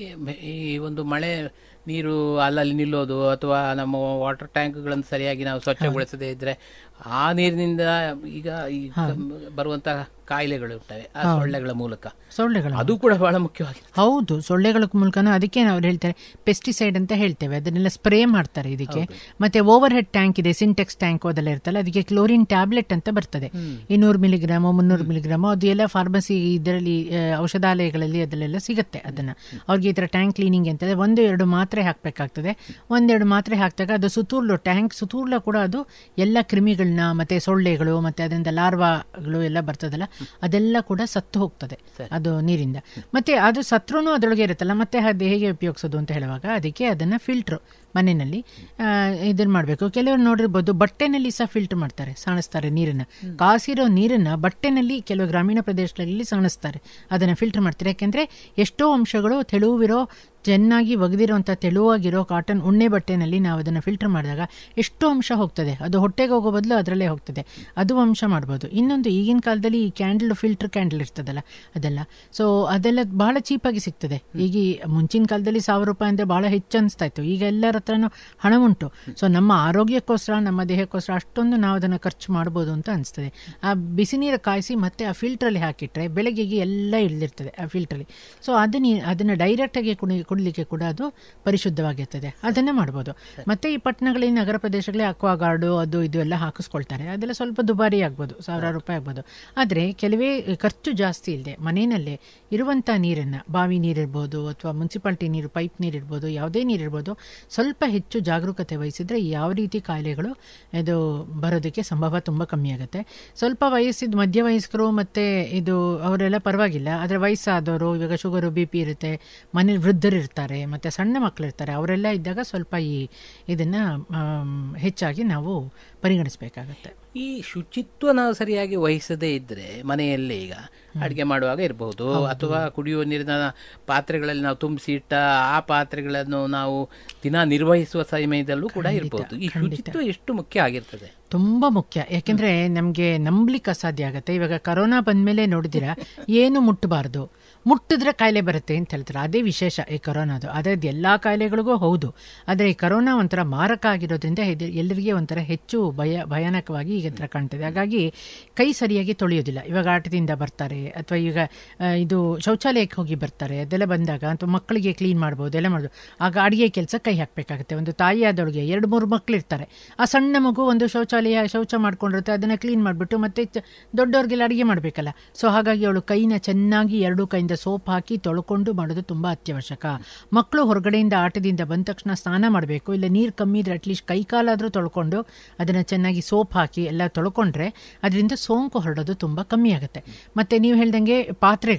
ಈ ಒಂದು ಮಳೆ ನೀರು ಅಲ್ಲಲ್ಲಿ ನಿಲ್ಲೋದು ಅಥವಾ ನಮ್ಮ ವಾಟರ್ ಟ್ಯಾಂಕ್ಗಳನ್ನು ಸರಿಯಾಗಿ ನಾವು ಸ್ವಚ್ಛಗೊಳಿಸದೇ ಇದ್ರೆ ಆ ನೀರಿನಿಂದ ಈಗ ಈ ಬರುವಂತಹ ಕಾಯಿಲೆಗಳು ಇರ್ತವೆ ಆ ಸೊಳ್ಳೆಗಳ ಮೂಲಕ ಸೊಳ್ಳೆಗಳು ಅದು ಕೂಡ ಬಹಳ ಮುಖ್ಯವಾಗಿದೆ ಹೌದು ಸೊಳ್ಳೆಗಳ ಮೂಲಕನೂ ಅದಕ್ಕೆ ನಾವು ಹೇಳ್ತಾರೆ ಪೆಸ್ಟಿಸೈಡ್ ಅಂತ ಹೇಳ್ತೇವೆ ಅದನ್ನೆಲ್ಲ ಸ್ಪ್ರೇ ಮಾಡ್ತಾರೆ ಇದಕ್ಕೆ ಮತ್ತೆ ಓವರ್ ಹೆಡ್ ಟ್ಯಾಂಕ್ ಇದೆ ಸಿಂಟೆಕ್ಸ್ ಟ್ಯಾಂಕ್ ಅದೆಲ್ಲ ಇರ್ತಲ್ಲ ಅದಕ್ಕೆ ಕ್ಲೋರಿನ್ ಟ್ಯಾಬ್ಲೆಟ್ ಅಂತ ಬರ್ತದೆ ಇನ್ನೂರು ಮಿಲಿಗ್ರಾಮು ಮುನ್ನೂರು ಮಿಲಿಗ್ರಾಮು ಅದು ಎಲ್ಲ ಫಾರ್ಮಸಿ ಇದರಲ್ಲಿ ಆ, ಔಷಧಾಲಯಗಳಲ್ಲಿ ಅದಲ್ಲೆಲ್ಲ ಸಿಗುತ್ತೆ ಅದನ್ನ ಅವ್ರಿಗೆ ಈ ಥರ ಟ್ಯಾಂಕ್ ಕ್ಲೀನಿಂಗ್ ಅಂತ ಒಂದು ಎರಡು ಮಾತ್ರೆ ಹಾಕಬೇಕಾಗ್ತದೆ ಒಂದೆರಡು ಮಾತ್ರೆ ಹಾಕಿದಾಗ ಅದು ಸುತ್ತೂರ್ಲು ಟ್ಯಾಂಕ್ ಸುತ್ತೂರ್ಲ ಕೂಡ ಅದು ಎಲ್ಲ ಕ್ರಿಮಿಗಳನ್ನ ಮತ್ತೆ ಸೊಳ್ಳೆಗಳು ಮತ್ತೆ ಅದರಿಂದ ಲಾರ್ವಾಗಳು ಎಲ್ಲ ಬರ್ತದಲ್ಲ ಅದೆಲ್ಲ ಕೂಡ ಸತ್ತು ಹೋಗ್ತದೆ ಅದು ನೀರಿಂದ ಮತ್ತೆ ಅದು ಸತ್ರೂ ಅದರೊಳಗೆ ಇರುತ್ತಲ್ಲ ಮತ್ತೆ ಅದು ಹೇಗೆ ಉಪಯೋಗಿಸೋದು ಅಂತ ಹೇಳುವಾಗ ಅದಕ್ಕೆ ಅದನ್ನ ಫಿಲ್ಟ್ರು ಮನೆಯಲ್ಲಿ ಇದನ್ನ ಮಾಡಬೇಕು ಕೆಲವರು ನೋಡಿರ್ಬೋದು ಬಟ್ಟೆನಲ್ಲಿ ಸಹ ಫಿಲ್ಟರ್ ಮಾಡ್ತಾರೆ ಸಾಣಿಸ್ತಾರೆ ನೀರನ್ನ ಕಾಸಿರೋ ನೀರನ್ನ ಬಟ್ಟೆನಲ್ಲಿ ಕೆಲವು ಗ್ರಾಮೀಣ ಪ್ರದೇಶಗಳಲ್ಲಿ ಸಾಣಿಸ್ತಾರೆ ಅದನ್ನ ಫಿಲ್ಟರ್ ಮಾಡ್ತಾರೆ ಯಾಕೆಂದ್ರೆ ಎಷ್ಟೋ ಅಂಶಗಳು ತೆಳುವಿರೋ ಚೆನ್ನಾಗಿ ಒಗೆದಿರುವಂಥ ತೆಳುವಾಗಿರೋ ಕಾಟನ್ ಉಣ್ಣೆ ಬಟ್ಟೆನಲ್ಲಿ ನಾವು ಅದನ್ನು ಫಿಲ್ಟರ್ ಮಾಡಿದಾಗ ಎಷ್ಟೋ ಅಂಶ ಹೋಗ್ತದೆ ಅದು ಹೊಟ್ಟೆಗೆ ಹೋಗೋ ಬದಲು ಅದರಲ್ಲೇ ಹೋಗ್ತದೆ ಅದು ಅಂಶ ಮಾಡ್ಬೋದು ಇನ್ನೊಂದು ಈಗಿನ ಕಾಲದಲ್ಲಿ ಈ ಕ್ಯಾಂಡಲ್ ಫಿಲ್ಟರ್ ಕ್ಯಾಂಡಲ್ ಇರ್ತದಲ್ಲ ಅದೆಲ್ಲ ಸೊ ಅದೆಲ್ಲ ಬಹಳ ಚೀಪಾಗಿ ಸಿಗ್ತದೆ ಈಗ ಈ ಮುಂಚಿನ ಕಾಲದಲ್ಲಿ ಸಾವಿರ ರೂಪಾಯಿ ಅಂದರೆ ಬಹಳ ಹೆಚ್ಚು ಅನಿಸ್ತಾ ಇತ್ತು ಈಗ ಎಲ್ಲರ ಹತ್ರನೂ ಹಣ ಉಂಟು ಸೊ ನಮ್ಮ ಆರೋಗ್ಯಕ್ಕೋಸ್ಕರ ನಮ್ಮ ದೇಹಕ್ಕೋಸ್ಕರ ಅಷ್ಟೊಂದು ನಾವು ಅದನ್ನು ಖರ್ಚು ಮಾಡ್ಬೋದು ಅಂತ ಅನಿಸ್ತದೆ ಆ ಬಿಸಿ ನೀರು ಕಾಯಿಸಿ ಮತ್ತೆ ಆ ಫಿಲ್ಟ್ರಲ್ಲಿ ಹಾಕಿಟ್ರೆ ಬೆಳಗ್ಗೆಗೆ ಎಲ್ಲ ಇಳಿದಿರ್ತದೆ ಆ ಫಿಲ್ಟ್ರಲ್ಲಿ ಸೊ ಅದನ್ನ ಅದನ್ನು ಡೈರೆಕ್ಟಾಗಿ ಕುಡಿ ಕುಡಲಿಕ್ಕೆ ಕೂಡ ಅದು ಪರಿಶುದ್ಧವಾಗಿರ್ತದೆ ಅದನ್ನೇ ಮಾಡ್ಬೋದು ಮತ್ತೆ ಈ ಪಟ್ಟಣಗಳಲ್ಲಿ ನಗರ ಪ್ರದೇಶಗಳಲ್ಲಿ ಅಕ್ವಾ ಗಾರ್ಡು ಅದು ಇದು ಎಲ್ಲ ಹಾಕಿಸ್ಕೊಳ್ತಾರೆ ಅದೆಲ್ಲ ಸ್ವಲ್ಪ ದುಬಾರಿ ಆಗ್ಬೋದು ಸಾವಿರಾರು ರೂಪಾಯಿ ಆಗ್ಬೋದು ಆದರೆ ಕೆಲವೇ ಖರ್ಚು ಜಾಸ್ತಿ ಇಲ್ಲದೆ ಮನೆಯಲ್ಲೇ ಇರುವಂಥ ನೀರನ್ನು ಬಾವಿ ನೀರಿರ್ಬೋದು ಅಥವಾ ಮುನ್ಸಿಪಾಲ್ಟಿ ನೀರು ಪೈಪ್ ನೀರಿರ್ಬೋದು ಯಾವುದೇ ನೀರಿರ್ಬೋದು ಸ್ವಲ್ಪ ಹೆಚ್ಚು ಜಾಗರೂಕತೆ ವಹಿಸಿದ್ರೆ ಯಾವ ರೀತಿ ಕಾಯಿಲೆಗಳು ಇದು ಬರೋದಕ್ಕೆ ಸಂಭವ ತುಂಬ ಕಮ್ಮಿ ಆಗುತ್ತೆ ಸ್ವಲ್ಪ ವಯಸ್ಸಿದ ಮಧ್ಯವಯಸ್ಕರು ಮತ್ತು ಇದು ಅವರೆಲ್ಲ ಪರವಾಗಿಲ್ಲ ಆದರೆ ವಯಸ್ಸಾದವರು ಇವಾಗ ಶುಗರು ಬಿ ಪಿ ಇರುತ್ತೆ ಮನೇಲಿ ವೃದ್ಧರು ಇರ್ತಾರೆ ಮತ್ತು ಸಣ್ಣ ಮಕ್ಕಳು ಇರ್ತಾರೆ ಅವರೆಲ್ಲ ಇದ್ದಾಗ ಸ್ವಲ್ಪ ಈ ಇದನ್ನು ಹೆಚ್ಚಾಗಿ ನಾವು ಪರಿಗಣಿಸಬೇಕಾಗತ್ತೆ ಈ ಶುಚಿತ್ವ ನಾವು ಸರಿಯಾಗಿ ವಹಿಸದೇ ಇದ್ರೆ ಮನೆಯಲ್ಲೇ ಈಗ ಅಡಿಗೆ ಮಾಡುವಾಗ ಇರಬಹುದು ಅಥವಾ ಕುಡಿಯುವ ನೀರಿನ ಪಾತ್ರೆಗಳಲ್ಲಿ ನಾವು ತುಂಬಿಸಿ ಇಟ್ಟ ಆ ಪಾತ್ರೆಗಳನ್ನು ನಾವು ದಿನ ನಿರ್ವಹಿಸುವ ಸಮಯದಲ್ಲೂ ಕೂಡ ಇರಬಹುದು ಈ ಶುಚಿತ್ವ ಎಷ್ಟು ಮುಖ್ಯ ಆಗಿರ್ತದೆ ತುಂಬ ಮುಖ್ಯ ಯಾಕೆಂದ್ರೆ ನಮಗೆ ನಂಬಲಿಕ್ಕೆ ಅಸಾಧ್ಯ ಆಗುತ್ತೆ ಇವಾಗ ಕರೋನಾ ಬಂದ್ಮೇಲೆ ನೋಡಿದಿರಾ ಏನು ಮುಟ್ಟಬಾರ್ದು ಮುಟ್ಟಿದ್ರೆ ಕಾಯಿಲೆ ಬರುತ್ತೆ ಅಂತ ಹೇಳ್ತಾರೆ ಅದೇ ವಿಶೇಷ ಈ ಕರೋನಾದು ಅದೇ ಎಲ್ಲ ಕಾಯಿಲೆಗಳಿಗೂ ಹೌದು ಆದರೆ ಈ ಕರೋನಾ ಒಂಥರ ಮಾರಕ ಆಗಿರೋದ್ರಿಂದ ಇದು ಎಲ್ಲರಿಗೆ ಒಂಥರ ಹೆಚ್ಚು ಭಯ ಭಯಾನಕವಾಗಿ ಈಗ ಹತ್ರ ಕಾಣ್ತದೆ ಹಾಗಾಗಿ ಕೈ ಸರಿಯಾಗಿ ತೊಳೆಯೋದಿಲ್ಲ ಇವಾಗ ಆಟದಿಂದ ಬರ್ತಾರೆ ಅಥವಾ ಈಗ ಆ, ಇದು ಶೌಚಾಲಯಕ್ಕೆ ಹೋಗಿ ಬರ್ತಾರೆ ಅದೆಲ್ಲ ಬಂದಾಗ ಅಥವಾ ಮಕ್ಕಳಿಗೆ ಕ್ಲೀನ್ ಮಾಡ್ಬೋದು ಎಲ್ಲ ಮಾಡ್ಬೋದು ಆಗ ಅಡುಗೆ ಕೆಲಸ ಕೈ ಹಾಕಬೇಕಾಗುತ್ತೆ ಒಂದು ತಾಯಿ ಆದೊಳಗೆ ಎರಡು ಮೂರು ಮಕ್ಕಳು ಇರ್ತಾರೆ ಆ ಸಣ್ಣ ಮಗು ಒಂದು ಶೌಚಾಲಯ ಶೌಚ ಮಾಡ್ಕೊಂಡಿರುತ್ತೆ ಅದನ್ನು ಕ್ಲೀನ್ ಮಾಡಿಬಿಟ್ಟು ಮತ್ತೆ ಚ- ದೊಡ್ಡವ್ರಿಗೆಲ್ಲ ಅಡುಗೆ ಮಾಡಬೇಕಲ್ಲ ಸೊ ಹಾಗಾಗಿ ಅವಳು ಕೈನ ಚೆನ್ನಾಗಿ ಎರಡು ಕೈಯಿಂದ ಸೋಪ್ ಹಾಕಿ ತೊಳ್ಕೊಂಡು ಮಾಡೋದು ತುಂಬ ಅತ್ಯವಶ್ಯಕ ಮಕ್ಕಳು ಹೊರಗಡೆಯಿಂದ ಆಟದಿಂದ ಬಂದ ತಕ್ಷಣ ಸ್ನಾನ ಮಾಡಬೇಕು ಇಲ್ಲ ನೀರು ಕಮ್ಮಿ ಇದ್ರೆ ಅಟ್ಲೀಸ್ಟ್ ಕೈ ಕಾಲಾದರೂ ತೊಳ್ಕೊಂಡು ಅದನ್ನು ಚೆನ್ನಾಗಿ ಸೋಪ್ ಹಾಕಿ ಎಲ್ಲ ತೊಳ್ಕೊಂಡ್ರೆ ಅದರಿಂದ ಸೋಂಕು ಹರಡೋದು ತುಂಬ ಕಮ್ಮಿ ಆಗುತ್ತೆ ಮತ್ತು ನೀವು ಹೇಳ್ದಂಗೆ ಪಾತ್ರೆಗಳು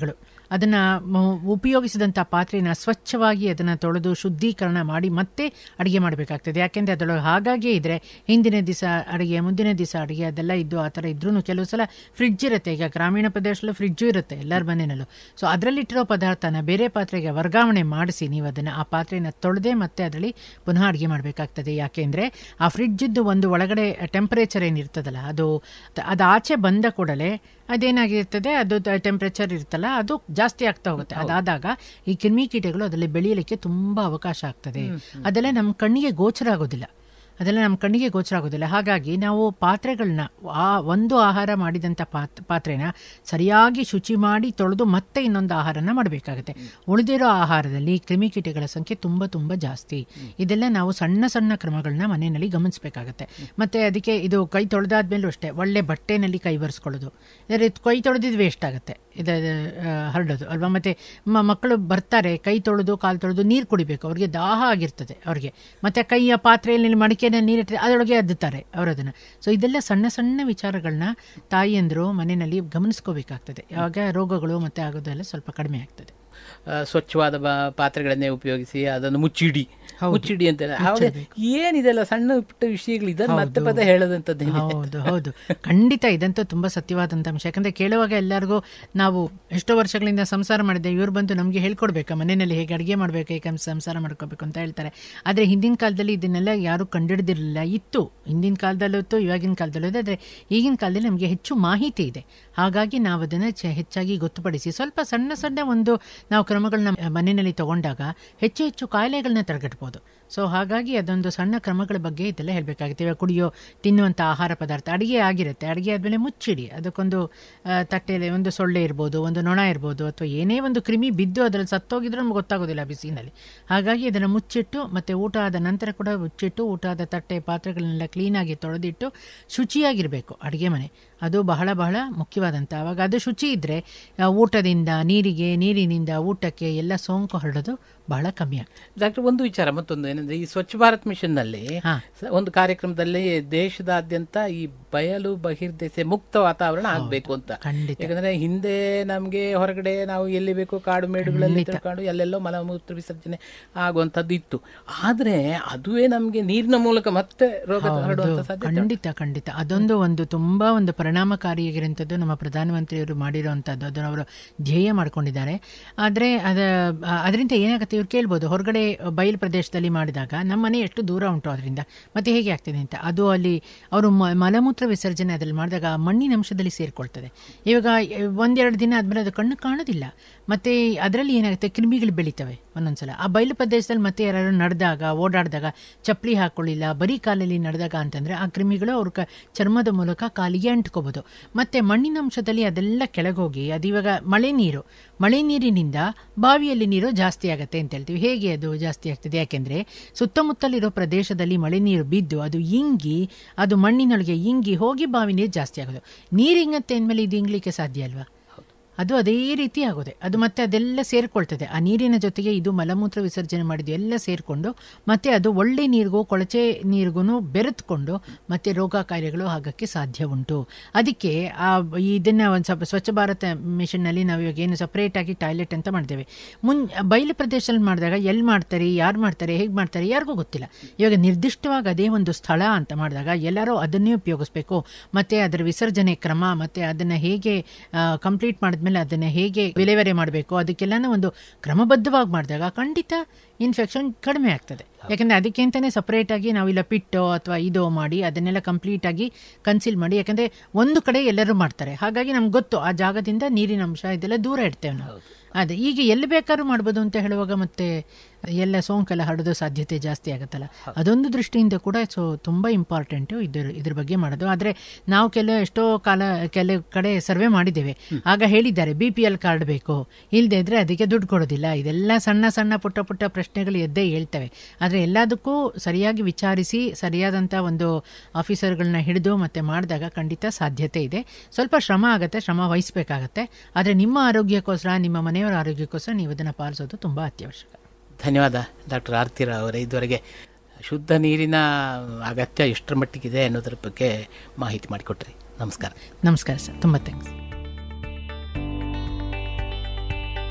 ಅದನ್ನು ಉಪಯೋಗಿಸಿದಂಥ ಪಾತ್ರೆನ ಸ್ವಚ್ಛವಾಗಿ ಅದನ್ನು ತೊಳೆದು ಶುದ್ಧೀಕರಣ ಮಾಡಿ ಮತ್ತೆ ಅಡುಗೆ ಮಾಡಬೇಕಾಗ್ತದೆ ಯಾಕೆಂದರೆ ಅದರೊಳಗೆ ಹಾಗಾಗೇ ಇದ್ದರೆ ಹಿಂದಿನ ದಿವಸ ಅಡುಗೆ ಮುಂದಿನ ದಿವಸ ಅಡುಗೆ ಅದೆಲ್ಲ ಇದ್ದು ಆ ಥರ ಇದ್ರೂ ಕೆಲವು ಸಲ ಫ್ರಿಡ್ಜ್ ಇರುತ್ತೆ ಈಗ ಗ್ರಾಮೀಣ ಪ್ರದೇಶದಲ್ಲೂ ಫ್ರಿಡ್ಜು ಇರುತ್ತೆ ಎಲ್ಲರ ಮನೆಯಲ್ಲೂ ಸೊ ಅದರಲ್ಲಿಟ್ಟಿರೋ ಪದಾರ್ಥನ ಬೇರೆ ಪಾತ್ರೆಗೆ ವರ್ಗಾವಣೆ ಮಾಡಿಸಿ ನೀವು ಅದನ್ನು ಆ ಪಾತ್ರೆನ ತೊಳೆದೇ ಮತ್ತೆ ಅದರಲ್ಲಿ ಪುನಃ ಅಡುಗೆ ಮಾಡಬೇಕಾಗ್ತದೆ ಯಾಕೆಂದರೆ ಆ ಫ್ರಿಡ್ಜಿದ್ದು ಒಂದು ಒಳಗಡೆ ಟೆಂಪರೇಚರ್ ಏನಿರ್ತದಲ್ಲ ಅದು ಅದು ಆಚೆ ಬಂದ ಕೂಡಲೇ ಅದೇನಾಗಿರ್ತದೆ ಅದು ಟೆಂಪ್ರೇಚರ್ ಇರುತ್ತಲ್ಲ ಅದು ಜಾಸ್ತಿ ಆಗ್ತಾ ಹೋಗುತ್ತೆ ಅದಾದಾಗ ಈ ಕ್ರಿಮಿಕೀಟಗಳು ಅದರಲ್ಲಿ ಬೆಳೆಯಲಿಕ್ಕೆ ತುಂಬ ಅವಕಾಶ ಆಗ್ತದೆ ಅದೆಲ್ಲ ನಮ್ಮ ಕಣ್ಣಿಗೆ ಗೋಚರ ಆಗೋದಿಲ್ಲ ಅದೆಲ್ಲ ನಮ್ಮ ಕಣ್ಣಿಗೆ ಗೋಚರ ಆಗೋದಿಲ್ಲ ಹಾಗಾಗಿ ನಾವು ಪಾತ್ರೆಗಳನ್ನ ಆ ಒಂದು ಆಹಾರ ಮಾಡಿದಂಥ ಪಾತ್ ಪಾತ್ರೆನ ಸರಿಯಾಗಿ ಶುಚಿ ಮಾಡಿ ತೊಳೆದು ಮತ್ತೆ ಇನ್ನೊಂದು ಆಹಾರನ ಮಾಡಬೇಕಾಗುತ್ತೆ ಉಳಿದಿರೋ ಆಹಾರದಲ್ಲಿ ಕ್ರಿಮಿಕೀಟಗಳ ಸಂಖ್ಯೆ ತುಂಬ ತುಂಬ ಜಾಸ್ತಿ ಇದೆಲ್ಲ ನಾವು ಸಣ್ಣ ಸಣ್ಣ ಕ್ರಮಗಳನ್ನ ಮನೆಯಲ್ಲಿ ಗಮನಿಸಬೇಕಾಗತ್ತೆ ಮತ್ತು ಅದಕ್ಕೆ ಇದು ಕೈ ತೊಳೆದಾದ್ಮೇಲೂ ಅಷ್ಟೇ ಒಳ್ಳೆ ಬಟ್ಟೆನಲ್ಲಿ ಕೈ ಬರೆಸ್ಕೊಳ್ಳೋದು ಇದರ ಕೈ ತೊಳೆದಿದ್ದು ವೇಸ್ಟ್ ಆಗುತ್ತೆ ಇದು ಆ, ಹರಡೋದು ಅಲ್ವಾ ಮತ್ತು ಮಕ್ಕಳು ಬರ್ತಾರೆ ಕೈ ತೊಳೆದು ಕಾಲು ತೊಳೆದು ನೀರು ಕುಡಿಬೇಕು ಅವ್ರಿಗೆ ದಾಹ ಆಗಿರ್ತದೆ ಅವ್ರಿಗೆ ಮತ್ತು ಕೈಯ ಪಾತ್ರೆಯಲ್ಲಿ ಮಡಿಕೆನ ನೀರಿಟ್ಟರೆ ಅದರೊಳಗೆ ಅದ್ದುತ್ತಾರೆ ಅವರದನ್ನು ಸೊ ಇದೆಲ್ಲ ಸಣ್ಣ ಸಣ್ಣ ವಿಚಾರಗಳನ್ನ ತಾಯಿಯಂದರು ಮನೆಯಲ್ಲಿ ಗಮನಿಸ್ಕೋಬೇಕಾಗ್ತದೆ ಆವಾಗ ರೋಗಗಳು ಮತ್ತು ಆಗೋದೆಲ್ಲ ಸ್ವಲ್ಪ ಕಡಿಮೆ ಆಗ್ತದೆ ಆ, ಸ್ವಚ್ಛವಾದ ಬ- ಪಾತ್ರೆಗಳನ್ನೇ ಉಪಯೋಗಿಸಿ ಅದನ್ನು ಮುಚ್ಚಿಡಿ ಮುಚ್ಚಿಡಿ ಅಂತ ಏನಿದೆಲ್ಲ ಸಣ್ಣ ಪುಟ್ಟ ವಿಷಯಗಳು ಇದನ್ನು ಮತ್ತೆ ಪದ ಹೇಳದಂಥದ್ದು ಹೌದು ಹೌದು ಖಂಡಿತ ಇದಂತೂ ತುಂಬಾ ಸತ್ಯವಾದಂಥ ಅಂಶ ಯಾಕಂದ್ರೆ ಕೇಳುವಾಗ ಎಲ್ಲರಿಗೂ ನಾವು ಎಷ್ಟೋ ವರ್ಷಗಳಿಂದ ಸಂಸಾರ ಮಾಡಿದ್ದೆ ಇವ್ರು ಬಂದು ನಮಗೆ ಹೇಳ್ಕೊಡ್ಬೇಕಾ ಮನೆಯಲ್ಲಿ ಹೇಗೆ ಅಡುಗೆ ಮಾಡಬೇಕು ಹೇಗೆ ಸಂಸಾರ ಮಾಡ್ಕೋಬೇಕು ಅಂತ ಹೇಳ್ತಾರೆ ಆದರೆ ಹಿಂದಿನ ಕಾಲದಲ್ಲಿ ಇದನ್ನೆಲ್ಲ ಯಾರು ಕಂಡಿಡ್ದಿರಲಿಲ್ಲ ಇತ್ತು ಹಿಂದಿನ ಕಾಲದಲ್ಲೂ ಇತ್ತು ಇವಾಗಿನ ಕಾಲದಲ್ಲೂ ಇದೆ ಆದರೆ ಈಗಿನ ಕಾಲದಲ್ಲಿ ನಮಗೆ ಹೆಚ್ಚು ಮಾಹಿತಿ ಇದೆ ಹಾಗಾಗಿ ನಾವು ಅದನ್ನು ಚೆ- ಹೆಚ್ಚಾಗಿ ಗೊತ್ತುಪಡಿಸಿ ಸ್ವಲ್ಪ ಸಣ್ಣ ಸಣ್ಣ ಒಂದು ನಾವು ಕ್ರಮಗಳನ್ನ ಮನೆಯಲ್ಲಿ ತಗೊಂಡಾಗ ಹೆಚ್ಚು ಹೆಚ್ಚು ಕಾಯಿಲೆಗಳನ್ನ ತಡೆಗಟ್ಬೋದು ಸೊ ಹಾಗಾಗಿ ಅದೊಂದು ಸಣ್ಣ ಕ್ರಮಗಳ ಬಗ್ಗೆ ಇದೆಲ್ಲ ಹೇಳಬೇಕಾಗುತ್ತೆ ಇವಾಗ ಕುಡಿಯೋ ತಿನ್ನುವಂಥ ಆಹಾರ ಪದಾರ್ಥ ಅಡುಗೆ ಆಗಿರುತ್ತೆ ಅಡುಗೆ ಆದಮೇಲೆ ಮುಚ್ಚಿಡಿ ಅದಕ್ಕೊಂದು ಆ, ತಟ್ಟೆಯಲ್ಲಿ ಒಂದು ಸೊಳ್ಳೆ ಇರ್ಬೋದು ಒಂದು ನೊಣ ಇರ್ಬೋದು ಅಥವಾ ಏನೇ ಒಂದು ಕ್ರಿಮಿ ಬಿದ್ದು ಅದರಲ್ಲಿ ಸತ್ತೋಗಿದ್ರೂ ನಮ್ಗೆ ಗೊತ್ತಾಗೋದಿಲ್ಲ ಬಿಸಿನಲ್ಲಿ ಹಾಗಾಗಿ ಅದನ್ನು ಮುಚ್ಚಿಟ್ಟು ಮತ್ತು ಊಟ ಆದ ನಂತರ ಕೂಡ ಮುಚ್ಚಿಟ್ಟು ಊಟ ಆದ ತಟ್ಟೆ ಪಾತ್ರೆಗಳನ್ನೆಲ್ಲ ಕ್ಲೀನಾಗಿ ತೊಳೆದಿಟ್ಟು ಶುಚಿಯಾಗಿರಬೇಕು ಅಡುಗೆ ಮನೆ ಅದು ಬಹಳ ಬಹಳ ಮುಖ್ಯವಾದಂಥ ಆವಾಗ ಅದು ಶುಚಿ ಇದ್ದರೆ ಊಟದಿಂದ ನೀರಿಗೆ ನೀರಿನಿಂದ ಊಟಕ್ಕೆ ಎಲ್ಲ ಸೋಂಕು ಹರಡೋದು ಬಹಳ ಕಮ್ಮಿ ಆಗ್ತದೆ ಡಾಕ್ಟರ್ ಒಂದು ವಿಚಾರ ಮತ್ತೊಂದು ಏನಂದ್ರೆ ಈ ಸ್ವಚ್ಛ ಭಾರತ್ ಮಿಷನ್ ನಲ್ಲಿ ಹಾ. ಸ- ಒಂದು ಕಾರ್ಯಕ್ರಮದಲ್ಲಿ ದೇಶದಾದ್ಯಂತ ಈ ಬಯಲು ಬಹಿರ್ದೆಸೆ ಮುಕ್ತ ವಾತಾವರಣ ಆಗ್ಬೇಕು ಅಂತ ಖಂಡಿತ. ಯಾಕಂದ್ರೆ ಹಿಂದೆ ನಮ್ಗೆ ಹೊರಗಡೆ ನಾವು ಎಲ್ಲಿ ಬೇಕು ಕಾಡು ಮೇಡುಗಳಲ್ಲಿ ತಿಳ್ಕೊಂಡು ಎಲ್ಲೆಲ್ಲೋ ಮಲಮೂತ್ರ ವಿಸರ್ಜನೆ ಆಗುವಂತದ್ದು ಇತ್ತು ಆದ್ರೆ ಅದುವೇ ನಮ್ಗೆ ನೀರಿನ ಮೂಲಕ ಮತ್ತೆ ರೋಗ ಹರಡುವಂತ ಸಾಧ್ಯತೆ ಉಂಟು. ಖಂಡಿತ ಖಂಡಿತ ಅದೊಂದು ಒಂದು ತುಂಬಾ ಒಂದು ಪರಿಣಾಮಕಾರಿಯಾಗಿರುವಂಥದ್ದು ನಮ್ಮ ಪ್ರಧಾನಮಂತ್ರಿಯವರು ಮಾಡಿರುವಂಥದ್ದು ಅದನ್ನು ಅವರು ಧ್ಯೇಯ ಮಾಡ್ಕೊಂಡಿದ್ದಾರೆ ಆದರೆ ಅದ ಅದರಿಂದ ಏನಾಗುತ್ತೆ ಇವ್ರು ಕೇಳ್ಬೋದು ಹೊರಗಡೆ ಬಯಲು ಪ್ರದೇಶದಲ್ಲಿ ಮಾಡಿದಾಗ ನಮ್ಮ ಮನೆ ಎಷ್ಟು ದೂರ ಉಂಟು ಅದರಿಂದ ಮತ್ತೆ ಹೇಗೆ ಆಗ್ತದೆ ಅಂತ ಅದು ಅಲ್ಲಿ ಅವರು ಮ- ಮಲಮೂತ್ರ ವಿಸರ್ಜನೆ ಅದ್ರಲ್ಲಿ ಮಾಡಿದಾಗ ಆ ಮಣ್ಣಿನ ಅಂಶದಲ್ಲಿ ಸೇರಿಕೊಳ್ತದೆ ಇವಾಗ ಒಂದೆರಡು ದಿನ ಆದಮೇಲೆ ಅದು ಕಣ್ಣು ಕಾಣೋದಿಲ್ಲ ಮತ್ತೆ ಅದರಲ್ಲಿ ಏನಾಗುತ್ತೆ ಕ್ರಿಮಿಗಳು ಬೆಳಿತವೆ ಒಂದೊಂದ್ಸಲ ಆ ಬಯಲು ಪ್ರದೇಶದಲ್ಲಿ ಮತ್ತೆ ಯಾರು ನಡೆದಾಗ ಓಡಾಡಿದಾಗ ಚಪ್ಪಲಿ ಹಾಕೊಳ್ಳಿಲ್ಲ ಬರೀ ಕಾಲಲ್ಲಿ ನಡೆದಾಗ ಅಂತಂದ್ರೆ ಆ ಕ್ರಿಮಿಗಳು ಅವ್ರ ಕ ಚರ್ಮದ ಮೂಲಕ ಕಾಲಿಗೆ ಅಂಟ್ಕೋಬೋದು ಮತ್ತೆ ಮಣ್ಣಿನ ಅಂಶದಲ್ಲಿ ಅದೆಲ್ಲ ಕೆಳಗೋಗಿ ಅದು ಇವಾಗ ಮಳೆ ನೀರು ಮಳೆ ನೀರಿನಿಂದ ಬಾವಿಯಲ್ಲಿ ನೀರು ಜಾಸ್ತಿ ಆಗುತ್ತೆ ಅಂತ ಹೇಳ್ತೀವಿ ಹೇಗೆ ಅದು ಜಾಸ್ತಿ ಆಗ್ತದೆ ಯಾಕೆಂದ್ರೆ ಸುತ್ತಮುತ್ತಲಿರೋ ಪ್ರದೇಶದಲ್ಲಿ ಮಳೆ ನೀರು ಬಿದ್ದು ಅದು ಇಂಗಿ ಅದು ಮಣ್ಣಿನೊಳಗೆ ಇಂಗಿ ಹೋಗಿ ಬಾವಿ ನೀರು ಜಾಸ್ತಿ ಆಗೋದು ನೀರು ಹಿಂಗತ್ತೆ ಅಂದಮೇಲೆ ಇದು ಇಂಗ್ಲಿಕ್ಕೆ ಸಾಧ್ಯ ಅಲ್ವಾ ಅದು ಅದೇ ರೀತಿ ಆಗೋದೆ ಅದು ಮತ್ತೆ ಅದೆಲ್ಲ ಸೇರ್ಕೊಳ್ತದೆ ಆ ನೀರಿನ ಜೊತೆಗೆ ಇದು ಮಲಮೂತ್ರ ವಿಸರ್ಜನೆ ಮಾಡಿದ್ದು ಎಲ್ಲ ಸೇರಿಕೊಂಡು ಮತ್ತೆ ಅದು ಒಳ್ಳೆ ನೀರಿಗೂ ಕೊಳಚೆ ನೀರಿಗೂ ಬೆರೆತ್ಕೊಂಡು ಮತ್ತೆ ರೋಗ ಕಾಯಿಲೆಗಳು ಆಗಕ್ಕೆ ಸಾಧ್ಯ ಉಂಟು ಅದಕ್ಕೆ ಆ ಇದನ್ನ ಒಂದು ಸ್ವಲ್ಪ ಸ್ವಚ್ಛ ಭಾರತ ಮಿಷನ್ನಲ್ಲಿ ನಾವು ಇವಾಗ ಏನು ಸಪ್ರೇಟ್ ಆಗಿ ಟಾಯ್ಲೆಟ್ ಅಂತ ಮಾಡಿದ್ದೇವೆ ಮುನ್ ಬಯಲು ಪ್ರದೇಶದಲ್ಲಿ ಮಾಡಿದಾಗ ಎಲ್ಲಿ ಮಾಡ್ತಾರೆ ಯಾರು ಮಾಡ್ತಾರೆ ಹೇಗೆ ಮಾಡ್ತಾರೆ ಯಾರಿಗೂ ಗೊತ್ತಿಲ್ಲ ಇವಾಗ ನಿರ್ದಿಷ್ಟವಾಗಿ ಅದೇ ಒಂದು ಸ್ಥಳ ಅಂತ ಮಾಡಿದಾಗ ಎಲ್ಲರೂ ಅದನ್ನೇ ಉಪಯೋಗಿಸ್ಬೇಕು ಮತ್ತೆ ಅದರ ವಿಸರ್ಜನೆ ಕ್ರಮ ಮತ್ತೆ ಅದನ್ನ ಹೇಗೆ ಕಂಪ್ಲೀಟ್ ಮಾಡಿದ್ಮೇಲೆ ಅದನ್ನ ಹೇಗೆ ವಿಲೇವಾರಿ ಮಾಡಬೇಕು ಅದಕ್ಕೆಲ್ಲನೂ ಒಂದು ಕ್ರಮಬದ್ಧವಾಗಿ ಮಾಡಿದಾಗ ಖಂಡಿತ ಇನ್ಫೆಕ್ಷನ್ ಕಡಿಮೆ ಆಗ್ತದೆ ಯಾಕಂದ್ರೆ ಅದಕ್ಕೆ ಅಂತಾನೆ ಸಪರೇಟ್ ಆಗಿ ನಾವಿಲ್ಲ ಪಿಟ್ಟೋ ಅಥವಾ ಇದೋ ಮಾಡಿ ಅದನ್ನೆಲ್ಲ ಕಂಪ್ಲೀಟ್ ಆಗಿ ಕನ್ಸಿಲ್ ಮಾಡಿ ಯಾಕಂದ್ರೆ ಒಂದು ಕಡೆ ಎಲ್ಲರೂ ಮಾಡ್ತಾರೆ ಹಾಗಾಗಿ ನಮ್ಗೆ ಗೊತ್ತು ಆ ಜಾಗದಿಂದ ನೀರಿನ ಅಂಶ ಇದೆಲ್ಲ ದೂರ ಇಡ್ತೇವೆ ನಾವು ಅದೇ ಈಗ ಎಲ್ಲಿ ಬೇಕಾದ್ರೂ ಮಾಡ್ಬೋದು ಅಂತ ಹೇಳುವಾಗ ಮತ್ತೆ ಎಲ್ಲ ಸೋಂಕೆಲ್ಲ ಹರಡೋ ಸಾಧ್ಯತೆ ಜಾಸ್ತಿ ಆಗುತ್ತಲ್ಲ ಅದೊಂದು ದೃಷ್ಟಿಯಿಂದ ಕೂಡ ಸೊ ತುಂಬಾ ಇಂಪಾರ್ಟೆಂಟು ಇದ್ರ ಇದ್ರ ಬಗ್ಗೆ ಮಾಡೋದು ಆದರೆ ನಾವು ಕೆಲ ಎಷ್ಟೋ ಕಾಲ ಕೆಲವು ಕಡೆ ಸರ್ವೆ ಮಾಡಿದ್ದೇವೆ ಆಗ ಹೇಳಿದ್ದಾರೆ ಬಿ ಪಿ ಎಲ್ ಕಾರ್ಡ್ ಬೇಕು ಇಲ್ಲದೆ ಇದ್ರೆ ಅದಕ್ಕೆ ದುಡ್ಡು ಕೊಡೋದಿಲ್ಲ ಇದೆಲ್ಲ ಸಣ್ಣ ಸಣ್ಣ ಪುಟ್ಟ ಪುಟ್ಟ ಪ್ರಶ್ನೆಗಳು ಎದ್ದೇ ಹೇಳ್ತವೆ ಆದರೆ ಎಲ್ಲದಕ್ಕೂ ಸರಿಯಾಗಿ ವಿಚಾರಿಸಿ ಸರಿಯಾದಂಥ ಒಂದು ಆಫೀಸರ್ಗಳನ್ನ ಹಿಡಿದು ಮತ್ತೆ ಮಾಡಿದಾಗ ಖಂಡಿತ ಸಾಧ್ಯತೆ ಇದೆ ಸ್ವಲ್ಪ ಶ್ರಮ ಆಗುತ್ತೆ ಶ್ರಮ ವಹಿಸಬೇಕಾಗತ್ತೆ ಆದರೆ ನಿಮ್ಮ ಆರೋಗ್ಯಕ್ಕೋಸ್ಕರ ನಿಮ್ಮ ಮನೆಯವರ ಆರೋಗ್ಯಕ್ಕೋಸ್ಕರ ನೀವು ಅದನ್ನು ಪಾಲಿಸೋದು ತುಂಬ ಅತ್ಯವಶ್ಯಕ ಧನ್ಯವಾದ ಡಾಕ್ಟರ್ ಆರ್ತಿರ ಅವರೇ ಇದುವರೆಗೆ ಶುದ್ಧ ನೀರಿನ ಅಗತ್ಯ ಎಷ್ಟರ ಮಟ್ಟಿಗಿದೆ ಅನ್ನೋದ್ರ ಬಗ್ಗೆ ಮಾಹಿತಿ ಮಾಡಿಕೊಟ್ರಿ ನಮಸ್ಕಾರ ನಮಸ್ಕಾರ ಸರ್ ತುಂಬ ಥ್ಯಾಂಕ್ಸ್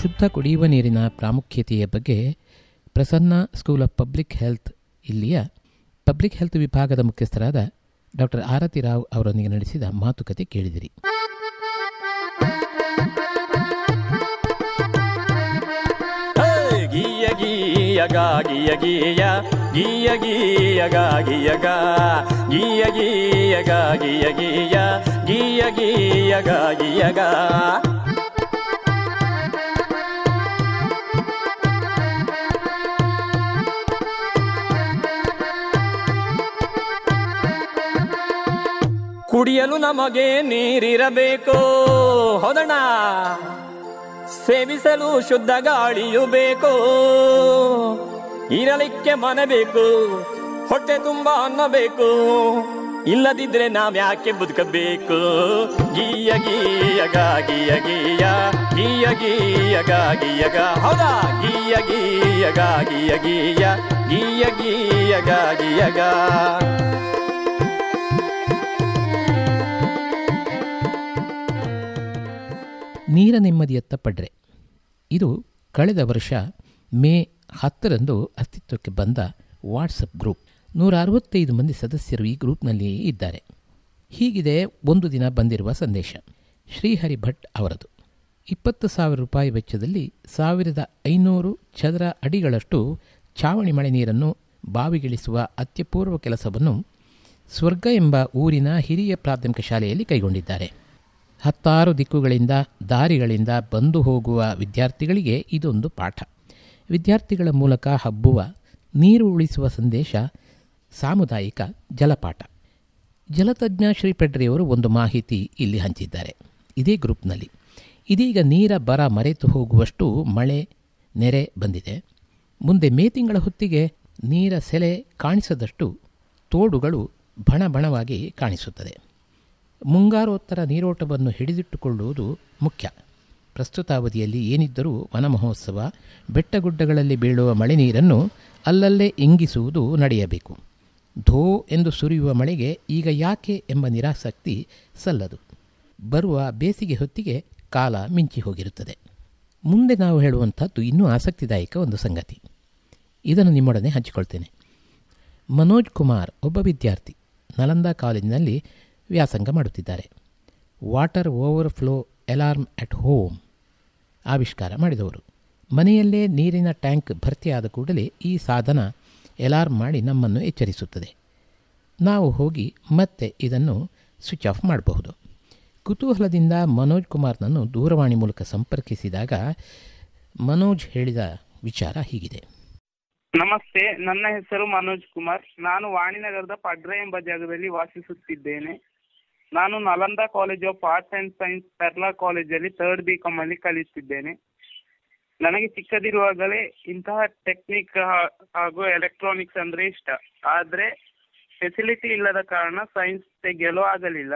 ಶುದ್ಧ ಕುಡಿಯುವ ನೀರಿನ ಪ್ರಾಮುಖ್ಯತೆಯ ಬಗ್ಗೆ Prasanna school of public health ಇಲ್ಲಿಯ ಪಬ್ಲಿಕ್ ಹೆಲ್ತ್ ವಿಭಾಗದ ಮುಖ್ಯಸ್ಥರಾದ ಡಾಕ್ಟರ್ ಆರತಿ ರಾವ್ ಅವರೊಂದಿಗೆ ನಡೆಸಿದ ಮಾತುಕತೆ ಕೇಳಿದಿರಿ ಗೀಯ ಗೀಯ ಗಾ ಗೀಯ ಗೀಯ ಗೀಯ ಗೀಯ ಗಾ ಗೀಯ ಗಾ ಗೀಯ ಗೀಯ ಗಾ ಗೀಯ ಗೀಯ ಗೀಯ ಗೀಯ ಗಾ ಗೀಯ ಗಾ ಕುಡಿಯಲು ನಮಗೆ ನೀರಿರಬೇಕು ಹೊದಣ ಸೇವಿಸಲು ಶುದ್ಧ ಗಾಳಿಯು ಬೇಕು ಇರಲಿಕ್ಕೆ ಮನೆ ಬೇಕು ಹೊಟ್ಟೆ ತುಂಬ ಅನ್ನ ಬೇಕು ಇಲ್ಲದಿದ್ರೆ ನಾವ್ಯಾಕೆ ಬದುಕಬೇಕು ಗೀಯ ಗೀಯ ಗಾ ಗೀಯ ಗೀಯ ಗೀಯ ಗೀಯ ಗಾ ಗೀಯ ಗಾ ಹೌದಾ ಗೀಯ ಗೀಯ ಗಾ ಗೀಯ ಗೀಯ ಗೀಯ ಗೀಯ ಗಾ ಗೀಯ ಗಾ ನೀರ ನೆಮ್ಮದಿಯತ್ತ ಪಡ್ರೆ ಇದು ಕಳೆದ ವರ್ಷ ಮೇ ಹತ್ತರಂದು ಅಸ್ತಿತ್ವಕ್ಕೆ ಬಂದ ವಾಟ್ಸಪ್ ಗ್ರೂಪ್ ನೂರ ಅರವತ್ತೈದು ಮಂದಿ ಸದಸ್ಯರು ಈ ಗ್ರೂಪ್ನಲ್ಲಿ ಇದ್ದಾರೆ ಹೀಗಿದೆ ಒಂದು ದಿನ ಬಂದಿರುವ ಸಂದೇಶ ಶ್ರೀಹರಿ ಭಟ್ ಅವರದು ಇಪ್ಪತ್ತು ಸಾವಿರ ರೂಪಾಯಿ ವೆಚ್ಚದಲ್ಲಿ ಸಾವಿರದ ಐನೂರು ಚದರ ಅಡಿಗಳಷ್ಟು ಚಾವಣಿ ಮಳೆ ನೀರನ್ನು ಬಾವಿಗಿಳಿಸುವ ಅತ್ಯಪೂರ್ವ ಕೆಲಸವನ್ನು ಸ್ವರ್ಗ ಎಂಬ ಊರಿನ ಹಿರಿಯ ಪ್ರಾಥಮಿಕ ಶಾಲೆಯಲ್ಲಿ ಕೈಗೊಂಡಿದ್ದಾರೆ ಹತ್ತಾರು ದಿಕ್ಕುಗಳಿಂದ ದಾರಿಗಳಿಂದ ಬಂದು ಹೋಗುವ ವಿದ್ಯಾರ್ಥಿಗಳಿಗೆ ಇದೊಂದು ಪಾಠ ವಿದ್ಯಾರ್ಥಿಗಳ ಮೂಲಕ ಹಬ್ಬುವ ನೀರು ಉಳಿಸುವ ಸಂದೇಶ ಸಾಮುದಾಯಿಕ ಜಲಪಾಠ ಜಲತಜ್ಞ ಶ್ರೀ ಪೆಡ್ರೆಯವರು ಒಂದು ಮಾಹಿತಿ ಇಲ್ಲಿ ಹಂಚಿದ್ದಾರೆ ಇದೇ ಗ್ರೂಪ್ನಲ್ಲಿ ಇದೀಗ ನೀರ ಬರ ಮರೆತು ಹೋಗುವಷ್ಟು ಮಳೆ ನೆರೆ ಬಂದಿದೆ ಮುಂದೆ ಮೇ ತಿಂಗಳ ಹೊತ್ತಿಗೆ ನೀರ ಸೆಲೆ ಕಾಣಿಸದಷ್ಟು ತೋಡುಗಳು ಬಣ ಬಣವಾಗಿ ಕಾಣಿಸುತ್ತದೆ ಮುಂಗಾರೋತ್ತರ ನೀರೋಟವನ್ನು ಹಿಡಿದಿಟ್ಟುಕೊಳ್ಳುವುದು ಮುಖ್ಯ ಪ್ರಸ್ತುತ ಅವಧಿಯಲ್ಲಿ ಏನಿದ್ದರೂ ವನ ಮಹೋತ್ಸವ ಬೆಟ್ಟಗುಡ್ಡಗಳಲ್ಲಿ ಬೀಳುವ ಮಳೆ ನೀರನ್ನು ಅಲ್ಲಲ್ಲೇ ಇಂಗಿಸುವುದು ನಡೆಯಬೇಕು ಧೋ ಎಂದು ಸುರಿಯುವ ಮಳೆಗೆ ಈಗ ಯಾಕೆ ಎಂಬ ನಿರಾಸಕ್ತಿ ಸಲ್ಲದು ಬರುವ ಬೇಸಿಗೆ ಹೊತ್ತಿಗೆ ಕಾಲ ಮಿಂಚಿ ಹೋಗಿರುತ್ತದೆ ಮುಂದೆ ನಾವು ಹೇಳುವಂಥದ್ದು ಇನ್ನೂ ಆಸಕ್ತಿದಾಯಕ ಒಂದು ಸಂಗತಿ ಇದನ್ನು ನಿಮ್ಮೊಡನೆ ಹಂಚಿಕೊಳ್ತೇನೆ ಮನೋಜ್ ಕುಮಾರ್ ಒಬ್ಬ ವಿದ್ಯಾರ್ಥಿ ನಲಂದ ಕಾಲೇಜಿನಲ್ಲಿ ವ್ಯಾಸಂಗ ಮಾಡುತ್ತಿದ್ದಾರೆ water overflow alarm at home ಆವಿಷ್ಕಾರ ಮಾಡಿದವರು ಮನೆಯಲ್ಲೇ ನೀರಿನ ಟ್ಯಾಂಕ್ ಭರ್ತಿಯಾದ ಕೂಡಲೇ ಈ ಸಾಧನ ಅಲಾರ್ಮ್ ಮಾಡಿ ನಮ್ಮನ್ನು ಎಚ್ಚರಿಸುತ್ತದೆ ನಾವು ಹೋಗಿ ಮತ್ತೆ ಇದನ್ನು ಸ್ವಿಚ್ ಆಫ್ ಮಾಡಬಹುದು ಕುತೂಹಲದಿಂದ ಮನೋಜ್ ಕುಮಾರ್ನನ್ನು ದೂರವಾಣಿ ಮೂಲಕ ಸಂಪರ್ಕಿಸಿದಾಗ ಮನೋಜ್ ಹೇಳಿದ ವಿಚಾರ ಹೀಗಿದೆ ನಮಸ್ತೆ ನನ್ನ ಹೆಸರು ಮನೋಜ್ ಕುಮಾರ್ ನಾನು ವಾಣಿನಗರದ ಪಡ್ರೆ ಎಂಬ ಜಾಗದಲ್ಲಿ ವಾಸಿಸುತ್ತಿದ್ದೇನೆ ನಾನು Nalanda college of arts and science Perla ಕಾಲೇಜಲ್ಲಿ ಥರ್ಡ್ ಬಿ ಕಾಮ್ ಅಲ್ಲಿ ಕಲಿಯುತ್ತಿದ್ದೇನೆ ನನಗೆ ಚಿಕ್ಕದಿರುವಾಗಲೇ ಇಂತಹ ಟೆಕ್ನಿಕ್ ಹಾಗೂ ಎಲೆಕ್ಟ್ರಾನಿಕ್ಸ್ ಅಂದ್ರೆ ಇಷ್ಟ ಆದ್ರೆ ಫೆಸಿಲಿಟಿ ಇಲ್ಲದ ಕಾರಣ ಸೈನ್ಸ್ ತೆಗೆಯಲು ಆಗಲಿಲ್ಲ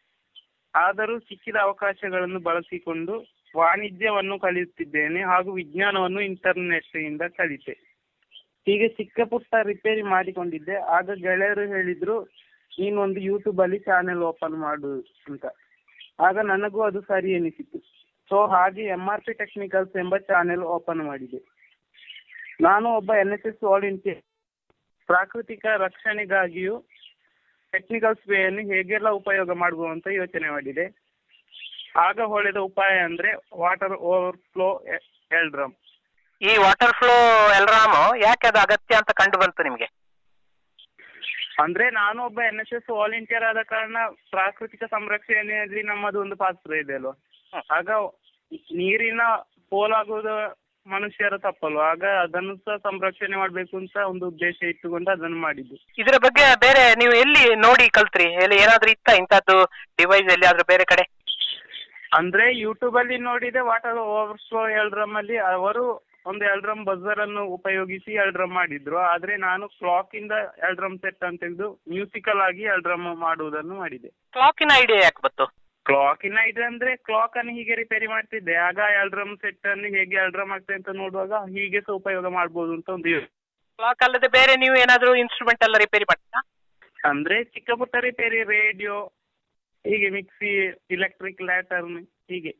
ಆದರೂ ಸಿಕ್ಕಿದ ಅವಕಾಶಗಳನ್ನು ಬಳಸಿಕೊಂಡು ವಾಣಿಜ್ಯವನ್ನು ಕಲಿಯುತ್ತಿದ್ದೇನೆ ಹಾಗೂ ವಿಜ್ಞಾನವನ್ನು ಇಂಟರ್ನೆಟ್ ಇಂದ ಕಲಿತೆ ಹೀಗೆ ಚಿಕ್ಕ ಪುಟ್ಟ ರಿಪೇರಿ ಮಾಡಿಕೊಂಡಿದ್ದೆ ಆಗ ಗೆಳೆಯರು ಹೇಳಿದ್ರು ನೀನು ಒಂದು ಯೂಟ್ಯೂಬ್ ಅಲ್ಲಿ ಚಾನೆಲ್ ಓಪನ್ ಮಾಡು ಅಂತ ಆಗ ನನಗೂ ಅದು ಸರಿ ಎನಿಸಿತು ಸೊ ಹಾಗೆ ಎಂ ಆರ್ ಪಿ ಟೆಕ್ನಿಕಲ್ಸ್ ಎಂಬ ಚಾನೆಲ್ ಓಪನ್ ಮಾಡಿದೆ ನಾನು ಒಬ್ಬ ಎನ್ ಎಸ್ ಎಸ್ ವಾಲಂಟಿಯರ್ ಪ್ರಾಕೃತಿಕ ರಕ್ಷಣೆಗಾಗಿಯೂ ಟೆಕ್ನಿಕಲ್ ಸ್ಪ್ರೇಯನ್ನು ಹೇಗೆಲ್ಲ ಉಪಯೋಗ ಮಾಡುವ ಅಂತ ಯೋಚನೆ ಮಾಡಿದೆ ಆಗ ಹೊಳೆದ ಉಪಾಯ ಅಂದ್ರೆ ವಾಟರ್ ಓವರ್ಫ್ಲೋ ಎಲ್ಡ್ರಮ್ ಈ ವಾಟರ್ ಫ್ಲೋ ಎಲ್ರಾಮು ಯಾಕೆ ಅದು ಅಗತ್ಯ ಅಂತ ಕಂಡು ಬಂತು ನಿಮಗೆ ಅಂದ್ರೆ ನಾನು ಒಬ್ಬ ಎನ್ ಎಸ್ ಎಸ್ ವಾಲಂಟಿಯರ್ ಆದ ಕಾರಣ ಪ್ರಾಕೃತಿಕ ಸಂರಕ್ಷಣೆಯಲ್ಲಿ ನಮ್ಮದು ಒಂದು ಪಾತ್ರ ಇದೆ ಅಲ್ವಾ ಆಗ ನೀರಿನ ಪೋಲಾಗುವುದು ಮನುಷ್ಯರ ತಪ್ಪಲ್ವಾ ಆಗ ಅದನ್ನು ಸಹ ಸಂರಕ್ಷಣೆ ಮಾಡ್ಬೇಕು ಅಂತ ಒಂದು ಉದ್ದೇಶ ಇಟ್ಟುಕೊಂಡು ಅದನ್ನು ಮಾಡಿದ್ದು ಇದರ ಬಗ್ಗೆ ಬೇರೆ ನೀವು ಎಲ್ಲಿ ನೋಡಿ ಕಲ್ತ್ರಿ ಎಲ್ಲಿ ಏನಾದ್ರೂ ಇತ್ತ ಇಂಥದ್ದು ಡಿವೈಸ್ ಎಲ್ಲಿಯಾದ್ರೂ ಬೇರೆ ಕಡೆ ಅಂದ್ರೆ ಯೂಟ್ಯೂಬ್ ಅಲ್ಲಿ ನೋಡಿದೆ ವಾಟರ್ ಓವರ್ಫ್ಲೋ ಎಲ್ಡ್ರಮ್ ಅಲ್ಲಿ ಅವರು ಒಂದು ಎಲ್ಡ್ರಮ್ ಬಜರ್ ಅನ್ನು ಉಪಯೋಗಿಸಿ ಎಲ್ಡ್ರಮ್ ಮಾಡಿದ್ರು ಆದ್ರೆ ನಾನು ಕ್ಲಾಕ್ ಇಂದ ಎಲ್ಡ್ರಮ್ ಸೆಟ್ ಅಂತ ತೆಗೆದು ಮ್ಯೂಸಿಕಲ್ ಆಗಿ ಎಲ್ಡ್ರಮ್ ಮಾಡುವುದನ್ನು ಮಾಡಿದೆ ಕ್ಲಾಕಿನ ಐಡಿಯಾ ಯಾಕೆ ಬಂತು ಕ್ಲಾಕ್ ಇನ್ನ ಇದೆ ಅಂದ್ರೆ ಕ್ಲಾಕ್ ಅನ್ನು ಹೀಗೆ ರಿಪೇರಿ ಮಾಡ್ತಿದ್ದೆ ಆಗ ಎಲ್ಡ್ರಮ್ ಸೆಟ್ ಅನ್ನು ಹೇಗೆ ಎಲ್ಡ್ರಮ್ ಆಗ್ತದೆ ಅಂತ ನೋಡುವಾಗ ಹೀಗೆ ಸಹ ಉಪಯೋಗ ಮಾಡ್ಬೋದು ಅಂತ ಒಂದು ಯೋಚನೆ. ಕ್ಲಾಕ್ ಅಲ್ಲದೆ ಬೇರೆ ನೀವು ಏನಾದ್ರೂ ಇನ್ಸ್ಟ್ರೂಮೆಂಟ್ ಎಲ್ಲ ರಿಪೇರಿ ಮಾಡ್ತೀರಾ ಅಂದ್ರೆ ಚಿಕ್ಕ ಪುಟ್ಟ ರಿಪೇರಿ ರೇಡಿಯೋ ಹೀಗೆ ಮಿಕ್ಸಿ ಇಲೆಕ್ಟ್ರಿಕ್ ಲ್ಯಾಟರ್ನ್ ಹೀಗೆ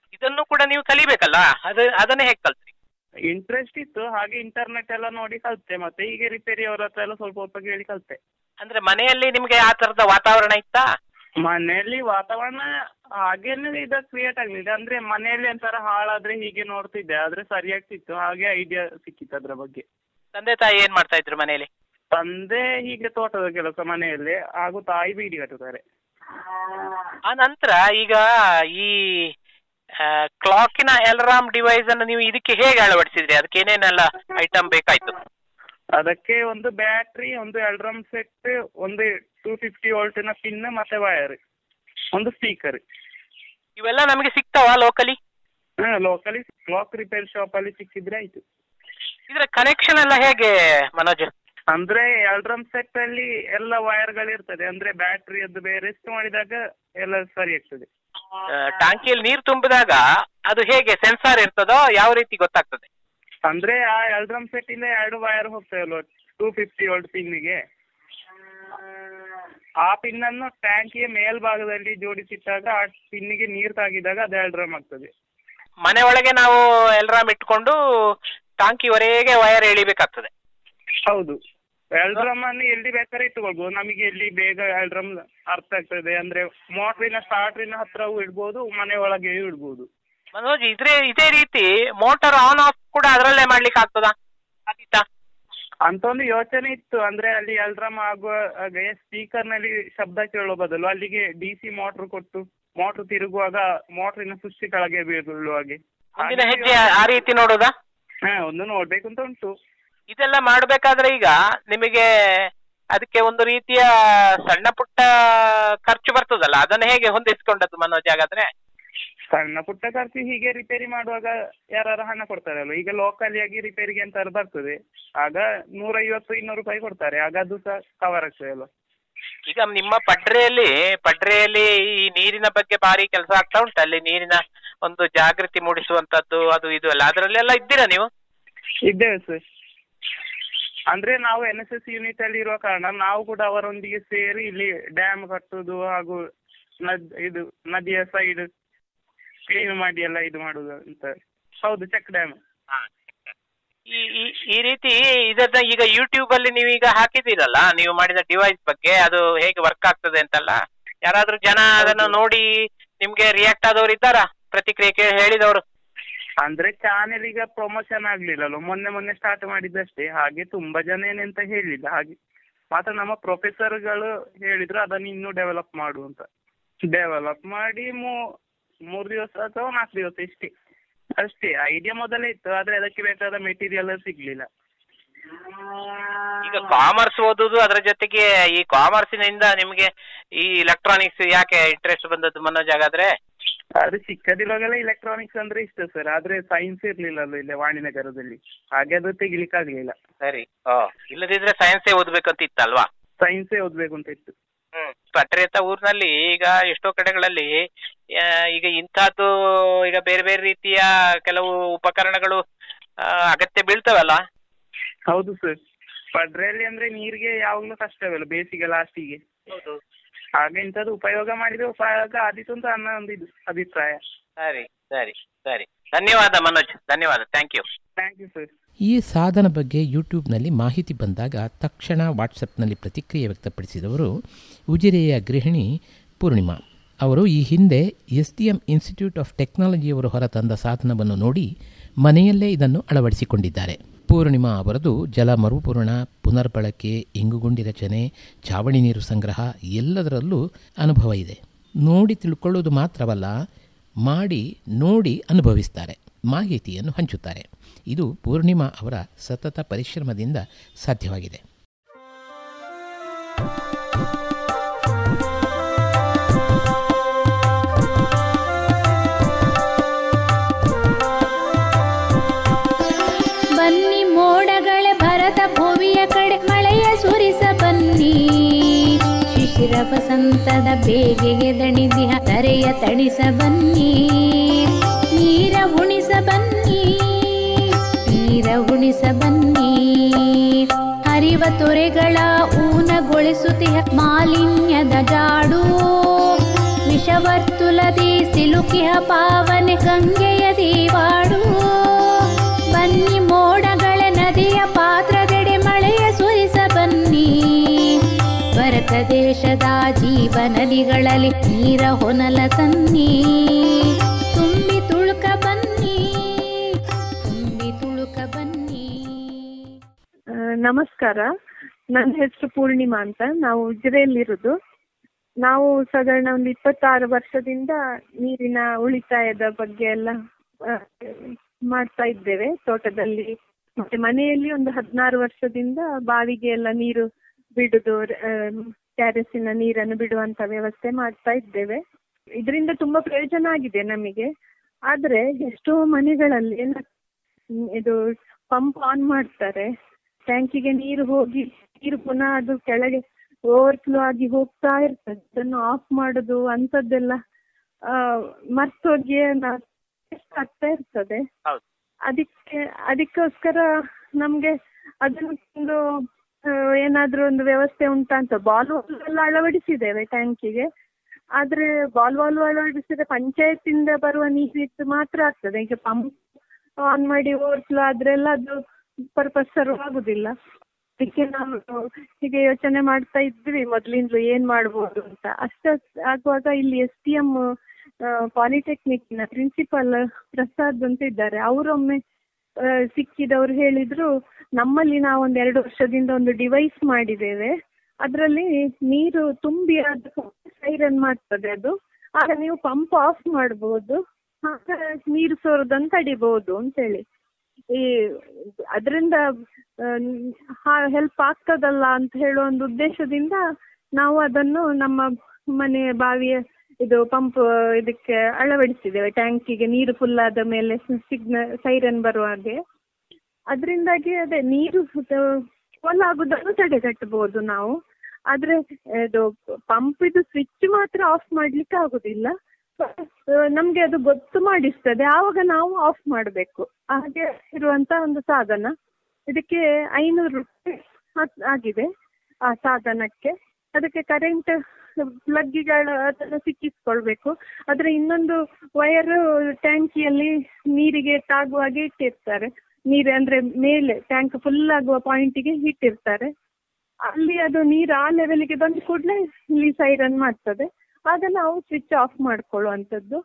ಇದನ್ನು ಕೂಡ ನೀವು ಕಲಿಬೇಕಲ್ಲ ಅದು ಅದನ್ನೇ ಹೇಗೆ ಕಲ್ತ್ರಿ ಇಂಟ್ರೆಸ್ಟ್ ಇತ್ತು ಹಾಗೆ ಇಂಟರ್ನೆಟ್ ಎಲ್ಲ ನೋಡಿ ಕಲ್ತೆ ಮತ್ತೆ ಹೀಗೆ ರಿಪೇರಿ ಅವ್ರ ಹತ್ರ ಎಲ್ಲ ಸ್ವಲ್ಪ ಸ್ವಲ್ಪ ಕೇಳಿ ಕಲ್ತೆ ಅಂದ್ರೆ ಮನೆಯಲ್ಲಿ ನಿಮ್ಗೆ ಆ ತರದ ವಾತಾವರಣ ಇತ್ತಾ ಮನೆಯಲ್ಲಿ ವಾತಾವರಣ ಹಾಗೇನೆ ಇದು ಕ್ರಿಯೇಟ್ ಆಗ್ಲಿಲ್ಲ ಅಂದ್ರೆ ಮನೆಯಲ್ಲಿ ಒಂಥರ ಹಾಳಾದ್ರೆ ಹೀಗೆ ನೋಡ್ತಿದ್ದೆ ಆದ್ರೆ ಸರಿಯಾಗ್ತಿತ್ತು ಹಾಗೆ ಐಡಿಯಾ ಸಿಕ್ಕಿತ್ತು ಅದ್ರ ಬಗ್ಗೆ ತಂದೆ ತಾಯಿ ಏನ್ ಮಾಡ್ತಾ ಇದ್ರು ಮನೆಯಲ್ಲಿ ತಂದೆ ಹೀಗೆ ತೋಟದ ಕೆಲಸ ಮನೆಯಲ್ಲಿ ಹಾಗೂ ತಾಯಿ ಬೀಡಿ ಕಟ್ಟುತ್ತಾರೆ ಆ ನಂತರ ಈಗ ಈ ಕ್ಲಾಕಿನ ಅಲಾರಾಮ್ ಡಿವೈಸ್ ಅನ್ನು ನೀವು ಇದಕ್ಕೆ ಹೇಗೆ ಅಳವಡಿಸಿದ್ರಿ ಅದಕ್ಕೆ ಏನೇನೆಲ್ಲ ಐಟಮ್ ಬೇಕಾಯ್ತು ಅದಕ್ಕೆ ಒಂದು ಬ್ಯಾಟ್ರಿ ಒಂದು ಎಲ್ಡ್ರಮ್ ಸೆಟ್ ಒಂದು ಟೂ ಫಿಫ್ಟಿ ವೋಲ್ಟಿನ ಪಿನ್ ಮತ್ತೆ ವಯರ್ ಒಂದು ಸ್ಪೀಕರ್ ಇವೆಲ್ಲ ನಮಗೆ ಸಿಗ್ತಾವ ಲೋಕಲಿ ಹಾ ಲೋಕಲಿ ಕ್ಲಾಕ್ ರಿಪೇರ್ ಶಾಪ್ ಅಲ್ಲಿ ಸಿಕ್ಕಿದ್ರೆ ಆಯ್ತು ಇದ್ರ ಕನೆಕ್ಷನ್ ಎಲ್ಲ ಹೇಗೆ ಮನೋಜ್ ಅಂದ್ರೆ ಎಲ್ಡ್ರಮ್ ಸೆಟ್ ಅಲ್ಲಿ ಎಲ್ಲ ವೈರ್ ಗಳಿರ್ತದೆ ಅಂದ್ರೆ ಬ್ಯಾಟ್ರಿ ಅದು ಬೇರೆ ರೆಸ್ಟ್ ಮಾಡಿದಾಗ ಎಲ್ಲ ಸರಿ ಆಗ್ತದೆ ಟಾಂಕಿಯಲ್ಲಿ ನೀರು ತುಂಬಿದಾಗ ಅದು ಹೇಗೆ ಸೆನ್ಸಾರ್ ಇರ್ತದೋ ಯಾವ ರೀತಿ ಗೊತ್ತಾಗ್ತದೆ ಅಂದ್ರೆ ಆ ಎಲ್ಡ್ರಮ್ ಸೆಟ್ ಇಂದ ಎರಡು ವೈರ್ ಹೋಗ್ತಾವಲ್ವ ಟೂ ಫಿಫ್ಟಿ ವೋಲ್ಟ್ ಪಿನ್ನಿಗೆ ಆ ಪಿನ್ ಅನ್ನು ಟ್ಯಾಂಕಿಯ ಮೇಲ್ಭಾಗದಲ್ಲಿ ಜೋಡಿಸಿಟ್ಟಾಗ ಆ ಪಿನ್ನಿಗೆ ನೀರು ತಾಗಿದಾಗ ಅದು ಎಲ್ಡ್ರಮ್ ಆಗ್ತದೆ ಮನೆ ಒಳಗೆ ನಾವು ಎಲ್ರಾಮ್ ಇಟ್ಕೊಂಡು ಟಾಂಕಿವರೆಗೆ ವಯರ್ ಎಳಿಬೇಕಾಗ್ತದೆ ಹೌದು ಎಲ್ಡ್ರಮ್ ಅನ್ನು ಎಲ್ಲಿ ಬೇಕಾದ್ರೆ ಇಟ್ಕೊಳ್ಬಹುದು ನಮಗೆ ಎಲ್ಲಿ ಬೇಗ ಎಲ್ಡ್ರಮ್ ಅರ್ಥ ಆಗ್ತದೆ ಅಂದ್ರೆ ಮೋಟ್ರಿನ ಸ್ಟಾರ್ಟ್ರಿನ ಹತ್ರವೂ ಇಡ್ಬೋದು ಮನೆ ಒಳಗೆಯೂ ಇಡ್ಬೋದು ಮನೋಜ್ ಇದ್ರೆ ಇದೇ ರೀತಿ ಮೋಟಾರ್ ಆನ್ ಆಫ್ ಕೂಡ ಅದರಲ್ಲೇ ಮಾಡ್ಲಿಕ್ಕೆ ಆಗ್ತದಾ ಆದೀತಾ ಅಂತ ಒಂದು ಯೋಚನೆ ಇತ್ತು ಅಂದ್ರೆ ಅಲ್ಲಿ ಎಲ್ಡ್ರಮ್ ಆಗುವ ಸ್ಪೀಕರ್ ನಲ್ಲಿ ಶಬ್ದ ಕೇಳೋ ಬದಲು ಅಲ್ಲಿಗೆ ಡಿ ಸಿ ಮೋಟರ್ ಕೊಟ್ಟು ಮೋಟರ್ ತಿರುಗುವಾಗ ಮೋಟ್ರಿನ ಸುಷ್ಟಿ ಕೆಳಗೆ ಬೀಳುವ ಹಾಗೆ ಮುಂದಿನ ಹೆಜ್ಜೆ ಆ ರೀತಿ ನೋಡೋದಾ ಹಾ ಒಂದು ನೋಡ್ಬೇಕು ಅಂತ ಉಂಟು ಇದೆಲ್ಲ ಮಾಡ್ಬೇಕಾದ್ರೆ ಈಗ ನಿಮಗೆ ಅದಕ್ಕೆ ಒಂದು ರೀತಿಯ ಸಣ್ಣ ಪುಟ್ಟ ಖರ್ಚು ಬರ್ತದಲ್ಲ ಅದನ್ನ ಹೇಗೆ ಹೊಂದಿಸ್ಕೊಂಡದ್ದು ಮನೋಜ್ ಹಾಗಾದ್ರೆ ಸಣ್ಣ ಪುಟ್ಟ ಖರ್ಚು ಹೀಗೆ ರಿಪೇರಿ ಮಾಡುವಾಗ ಯಾರು ಹಣ ಕೊಡ್ತಾರಲ್ವ ಈಗ ಲೋಕಲಿ ಆಗಿ ರಿಪೇರಿಗೆ ಅಂತ ಬರ್ತದೆ ಆಗ ನೂರೈವತ್ತು ಇನ್ನೂರು ರೂಪಾಯಿ ಕೊಡ್ತಾರೆ ಆಗ ಅದು ಸಹ ಕವರ್ ಆಗ್ತದೆ ಅಲ್ವಾ ಈಗ ನಿಮ್ಮ ಪಡ್ರೆಯಲ್ಲಿ ಪಡ್ರೆಯಲ್ಲಿ ಈ ನೀರಿನ ಬಗ್ಗೆ ಭಾರಿ ಕೆಲಸ ಆಗ್ತಾ ಉಂಟು ಅಲ್ಲಿ ನೀರಿನ ಒಂದು ಜಾಗೃತಿ ಮೂಡಿಸುವಂತದ್ದು ಅದು ಇದು ಎಲ್ಲ ಅದರಲ್ಲೆಲ್ಲ ಇದ್ದೀರಾ ನೀವು ಇದ್ದೇವೆ ಸರ್ ಅಂದ್ರೆ ನಾವು ಎನ್ ಎಸ್ ಎಸ್ ಯೂನಿಟ್ ಅಲ್ಲಿ ಇರುವ ಕಾರಣ ನಾವು ಕೂಡ ಅವರೊಂದಿಗೆ ಸೇರಿ ಇಲ್ಲಿ ಡ್ಯಾಮ್ ಕಟ್ಟುದು ಹಾಗೂ ನದ್ ಇದು ನದಿಯ ಸೈಡ್ ಕ್ಲೀನ್ ಮಾಡಿ ಎಲ್ಲ ಇದು ಮಾಡುದು ಅಂತ ಹೌದು ಚೆಕ್ ಡ್ಯಾಮ್ ಈ ಈ- ಈ ರೀತಿ ಇದನ್ನ ಈಗ ಯೂಟ್ಯೂಬ್ ಅಲ್ಲಿ ನೀವು ಈಗ ಹಾಕಿದ್ದೀರಲ್ಲ ನೀವು ಮಾಡಿದ ಡಿವೈಸ್ ಬಗ್ಗೆ ಅದು ಹೇಗೆ ವರ್ಕ್ ಆಗ್ತದೆ ಅಂತಲ್ಲ ಯಾರಾದ್ರೂ ಜನ ಅದನ್ನು ನೋಡಿ ನಿಮ್ಗೆ ರಿಯಾಕ್ಟ್ ಆದವರು ಇದ್ದಾರಾ ಪ್ರತಿಕ್ರಿಯೆ ಕೇಳಿ ಹೇಳಿದವರು ಅಂದ್ರೆ ಚಾನೆಲ್ ಈಗ ಪ್ರಮೋಷನ್ ಆಗ್ಲಿಲ್ಲಲ್ಲ ಮೊನ್ನೆ ಮೊನ್ನೆ ಸ್ಟಾರ್ಟ್ ಮಾಡಿದ್ದಷ್ಟೇ ಹಾಗೆ ತುಂಬಾ ಜನ ಏನಂತ ಹೇಳಿಲ್ಲ ಹಾಗೆ ಮಾತ್ರ ನಮ್ಮ ಪ್ರೊಫೆಸರ್ಗಳು ಹೇಳಿದ್ರು ಅದನ್ನ ಇನ್ನೂ ಡೆವಲಪ್ ಮಾಡು ಅಂತ ಡೆವಲಪ್ ಮಾಡಿ ಮೂ ಮೂರ್ ದಿವಸ ಅಥವಾ ನಾಲ್ಕು ದಿವಸ ಇಷ್ಟೇ ಅಷ್ಟೇ ಐಡಿಯಾ ಮೊದಲೇ ಇತ್ತು ಆದ್ರೆ ಅದಕ್ಕೆ ಬೇಕಾದ ಮೆಟೀರಿಯಲ್ ಸಿಗ್ಲಿಲ್ಲ ಈಗ ಕಾಮರ್ಸ್ ಓದುದು ಅದರ ಜೊತೆಗೆ ಈ ಕಾಮರ್ಸಿನಿಂದ ನಿಮ್ಗೆ ಈ ಇಲೆಕ್ಟ್ರಾನಿಕ್ಸ್ ಯಾಕೆ ಇಂಟ್ರೆಸ್ಟ್ ಬಂದದ್ದು ಮನೋಜ್ ಹಾಗಾದ್ರೆ ಅದು ಚಿಕ್ಕದಿರುವಾಗೆಲ್ಲ ಇಲೆಕ್ಟ್ರಾನಿಕ್ಸ್ ಅಂದ್ರೆ ಇಷ್ಟ ಸರ್ ಆದ್ರೆ ಸೈನ್ಸ್ ಇರ್ಲಿಲ್ಲ ಅಲ್ಲ ಇಲ್ಲಿ ವಾಣಿನಗರದಲ್ಲಿ ಹಾಗೆ ಅದು ತೆಗಿಲಿಕ್ಕೆ ಆಗ್ಲಿಲ್ಲ ಸರಿ ಇಲ್ಲದಿದ್ರೆ ಸೈನ್ಸೇ ಓದ್ಬೇಕಂತ ಇತ್ತಲ್ವಾ ಸೈನ್ಸೇ ಓದ್ಬೇಕು ಅಂತ ಇತ್ತು ಹ್ಮ್ ಪಟ್ರೇತ ಊರಿನಲ್ಲಿ ಈಗ ಎಷ್ಟೋ ಕಡೆಗಳಲ್ಲಿ ಆ, ಈಗ ಇಂಥದ್ದು ಈಗ ಬೇರೆ ಬೇರೆ ರೀತಿಯ ಕೆಲವು ಉಪಕರಣಗಳು ಆ, ಅಗತ್ಯ ಬೀಳ್ತವಲ್ಲ ಹೌದು ಸರ್ ಪಡ್ರೆಯಲ್ಲಿ ಅಂದ್ರೆ ನೀರಿಗೆ ಯಾವಾಗ್ಲೂ ಕಷ್ಟವಲ್ಲ ಬೇಸಿಗೆ ಲಾಸ್ಟಿಗೆ ಹೌದು ಹಾಗೆ ಇಂಥದ್ದು ಉಪಯೋಗ ಮಾಡಿದ್ರೆ ಉಪಯೋಗ ಆದೀತು ಅಂತ ನನ್ನ ಒಂದು ಇದು ಅಭಿಪ್ರಾಯ ಸರಿ ಸರಿ ಸರಿ ಧನ್ಯವಾದ ಮನೋಜ್ ಧನ್ಯವಾದ thank you thank you sir ಈ ಸಾಧನ ಬಗ್ಗೆ ಯೂಟ್ಯೂಬ್ನಲ್ಲಿ ಮಾಹಿತಿ ಬಂದಾಗ ತಕ್ಷಣ ವಾಟ್ಸಪ್ನಲ್ಲಿ ಪ್ರತಿಕ್ರಿಯೆ ವ್ಯಕ್ತಪಡಿಸಿದವರು ಉಜಿರೆಯ ಗೃಹಿಣಿ ಪೂರ್ಣಿಮಾ ಅವರು ಈ ಹಿಂದೆ S D M institute of ಟೆಕ್ನಾಲಜಿಯವರು ಹೊರತಂದ ಸಾಧನವನ್ನು ನೋಡಿ ಮನೆಯಲ್ಲೇ ಇದನ್ನು ಅಳವಡಿಸಿಕೊಂಡಿದ್ದಾರೆ ಪೂರ್ಣಿಮಾ ಅವರದು ಜಲ ಮರುಪೂರ್ಣ ಪುನರ್ಬಳಕೆ ಇಂಗುಗುಂಡಿ ರಚನೆ ಚಾವಣಿ ನೀರು ಸಂಗ್ರಹ ಎಲ್ಲದರಲ್ಲೂ ಅನುಭವ ಇದೆ ನೋಡಿ ತಿಳ್ಕೊಳ್ಳೋದು ಮಾತ್ರವಲ್ಲ ಮಾಡಿ ನೋಡಿ ಅನುಭವಿಸ್ತಾರೆ ಮಾಹಿತಿಯನ್ನು ಹಂಚುತ್ತಾರೆ ಇದು ಪೂರ್ಣಿಮಾ ಅವರ ಸತತ ಪರಿಶ್ರಮದಿಂದ ಸಾಧ್ಯವಾಗಿದೆ ಬನ್ನಿ ಮೋಡಗಳ ಭರತ ಭುವಿಯ ಕಡೆ ಮಳೆಯ ಸುರಿಸ ಬನ್ನಿ ಶಿಶಿರ ವಸಂತದ ಬೇಗೆಗೆ ದಣಿದಿಹ ತರೆಯ ತಣಿಸ ಬನ್ನಿ ನೀರ ಉಣಿಸ ಬನ್ನಿ ನೀರ ಉಣಿಸ ಬನ್ನಿ ಹರಿವ ತೊರೆಗಳ ಊನಗೊಳಿಸುತ್ತಿಹ ಮಾಲಿನ್ಯದ ಜಾಡು ವಿಷ ವಿಷವರ್ತುಲದಿ ಸಿಲುಕಿಹ ಪಾವನೆ ಗಂಗೆಯ ದೀವಾಡು ಬನ್ನಿ ಮೋಡಗಳ ನದಿಯ ಪಾತ್ರದೆಡೆ ಮಳೆಯ ಸುರಿಸ ಬನ್ನಿ ಭರತ ದೇಶದ ಜೀವ ನದಿಗಳಲ್ಲಿ ನೀರ ಹೊನಲ ತನ್ನಿ ತುಂಬಿ ತುಳುಕ ಬನ್ನಿ ತುಂಬಿ ತುಳುಕ ಬನ್ನಿ ಆ, ನಮಸ್ಕಾರ ನನ್ನ ಹೆಸರು ಪೂರ್ಣಿಮಾ ಅಂತ ನಾವು ಉಜಿರೆಯಲ್ಲಿರೋದು ನಾವು ಸಾಧಾರಣ ಒಂದು ಇಪ್ಪತ್ತಾರು ವರ್ಷದಿಂದ ನೀರಿನ ಉಳಿತಾಯದ ಬಗ್ಗೆ ಎಲ್ಲ ಆ, ಮಾಡ್ತಾ ಇದ್ದೇವೆ ತೋಟದಲ್ಲಿ ಮತ್ತೆ ಮನೆಯಲ್ಲಿ ಒಂದು ಹದಿನಾರು ವರ್ಷದಿಂದ ಬಾವಿಗೆ ಎಲ್ಲ ನೀರು ಬಿಡುದು ಟ್ಯಾರೆಸಿನ ನೀರನ್ನು ಬಿಡುವಂತ ವ್ಯವಸ್ಥೆ ಮಾಡ್ತಾ ಇದ್ದೇವೆ ಇದರಿಂದ ತುಂಬಾ ಪ್ರಯೋಜನ ಆಗಿದೆ ನಮಗೆ ಆದ್ರೆ ಎಷ್ಟೋ ಮನೆಗಳಲ್ಲಿ ಏನ- ಹ್ಮ್, ಇದು ಪಂಪ್ ಆನ್ ಮಾಡ್ತಾರೆ ಟ್ಯಾಂಕಿಗೆ ನೀರು ಹೋಗಿ ನೀರು ಪುನಃ ಅದು ಕೆಳಗೆ ಓವರ್ಫ್ಲೋ ಆಗಿ ಹೋಗ್ತಾ ಇರ್ತದೆ ಅದನ್ನು ಆಫ್ ಮಾಡುದು ಅಂತದ್ದೆಲ್ಲ ಆ, ಮರ್ತೋಗಿ ನ- ಕಷ್ಟ ಆಗ್ತಾ ಇರ್ತದೆ ಹೌದು ಅದಕ್ಕೆ ಅದಕ್ಕೋಸ್ಕರ ನಮ್ಗೆ ಅದನ್ನು ಒಂದು ಆ, ಏನಾದ್ರೂ ಒಂದು ವ್ಯವಸ್ಥೆ ಉಂಟಾ ಅಂತ ಬಾಲ್ ಎಲ್ಲ ಅಳವಡಿಸಿದ್ದೇವೆ ಟ್ಯಾಂಕಿಗೆ ಆದ್ರೆ ಬಾಲ್ ವಾಲ್ವ್ ಅಳವಡಿಸಿದ್ರೆ ಪಂಚಾಯತಿಂದ ಬರುವ ನೀರಿದ್ದು ಮಾತ್ರ ಆಗ್ತದೆ ಈಗ ಪಂಪ್ ಆನ್ ಮಾಡಿ ಓವರ್ಫ್ಲೋ ಆದ್ರೆಲ್ಲ ಅದು ಪರ್ಪಸ್ ಸರ್ವ್ ಆಗುದಿಲ್ಲ ಅದಕ್ಕೆ ನಾವು ಹೀಗೆ ಯೋಚನೆ ಮಾಡ್ತಾ ಇದ್ವಿ ಮೊದ್ಲಿಂದಲೂ ಏನ್ ಮಾಡ್ಬೋದು ಅಂತ ಅಷ್ಟ ಆಗುವಾಗ ಇಲ್ಲಿ ಎಸ್ ಟಿ ಎಂ ಪಾಲಿಟೆಕ್ನಿಕ್ ನ ಪ್ರಿನ್ಸಿಪಲ್ ಪ್ರಸಾದ್ ಅಂತ ಇದ್ದಾರೆ ಅವರೊಮ್ಮೆ ಸಿಕ್ಕಿದವರು ಹೇಳಿದ್ರು ನಮ್ಮಲ್ಲಿ ನಾವು ಒಂದು ಎರಡು ವರ್ಷದಿಂದ ಒಂದು ಡಿವೈಸ್ ಮಾಡಿದ್ದೇವೆ ಅದರಲ್ಲಿ ನೀರು ತುಂಬಿ ಅದು ಸೈರನ್ ಮಾಡ್ತದೆ ಅದು ಆಗ ನೀವು ಪಂಪ್ ಆಫ್ ಮಾಡ್ಬೋದು ಆಗ ನೀರು ಸೋರೋದನ್ನು ತಡಿಬಹುದು ಅಂತೇಳಿ ಈ ಅದರಿಂದ ಹೆಲ್ಪ್ ಆಗ್ತದಲ್ಲ ಅಂತ ಹೇಳೋ ಒಂದು ಉದ್ದೇಶದಿಂದ ನಾವು ಅದನ್ನು ನಮ್ಮ ಮನೆ ಬಾವಿಯ ಇದು ಪಂಪ್ ಇದಕ್ಕೆ ಅಳವಡಿಸಿದ್ದೇವೆ ಟ್ಯಾಂಕಿಗೆ ನೀರು ಫುಲ್ ಆದ ಮೇಲೆ ಸಿಗ್ನ ಸೈರನ್ ಬರುವ ಹಾಗೆ ಅದರಿಂದಾಗಿ ಅದೇ ನೀರು ಫುಲ್ ಆಗುದನ್ನು ತಡೆಗಟ್ಟಬಹುದು ನಾವು ಆದ್ರೆ ಇದು ಪಂಪ್ ಇದು ಸ್ವಿಚ್ ಮಾತ್ರ ಆಫ್ ಮಾಡ್ಲಿಕ್ಕೆ ಆಗುದಿಲ್ಲ ನಮ್ಗೆ ಅದು ಗೊತ್ತು ಮಾಡಿಸ್ತದೆ ಆವಾಗ ನಾವು ಆಫ್ ಮಾಡಬೇಕು ಹಾಗೆ ಇರುವಂತ ಒಂದು ಸಾಧನ ಇದಕ್ಕೆ ಐನೂರು ರೂಪಾಯಿ ಆಗ್- ಆಗಿದೆ ಆ ಸಾಧನಕ್ಕೆ ಅದಕ್ಕೆ ಕರೆಂಟ್ ಪ್ಲಗ್ಗಿಗಳ ಅದನ್ನು ಸಿಕ್ಕಿಸ್ಕೊಳ್ಬೇಕು ಅದರ ಇನ್ನೊಂದು ವಯರ್ ಟ್ಯಾಂಕಿಯಲ್ಲಿ ನೀರಿಗೆ ತಾಗುವ ಹಾಗೆ ಇಟ್ಟಿರ್ತಾರೆ ನೀರು ಅಂದ್ರೆ ಮೇಲೆ ಟ್ಯಾಂಕ್ ಫುಲ್ ಆಗುವ ಪಾಯಿಂಟಿಗೆ ಇಟ್ಟಿರ್ತಾರೆ ಅಲ್ಲಿ ಅದು ನೀರು ಆ ಲೆವೆಲ್ಗೆ ಬಂದ ಕೂಡಲೇ ಇಲ್ಲಿ ಸೈರನ್ ಮಾಡ್ತದೆ ಆಗ ನಾವು ಸ್ವಿಚ್ ಆಫ್ ಮಾಡ್ಕೊಳ್ಳುವಂಥದ್ದು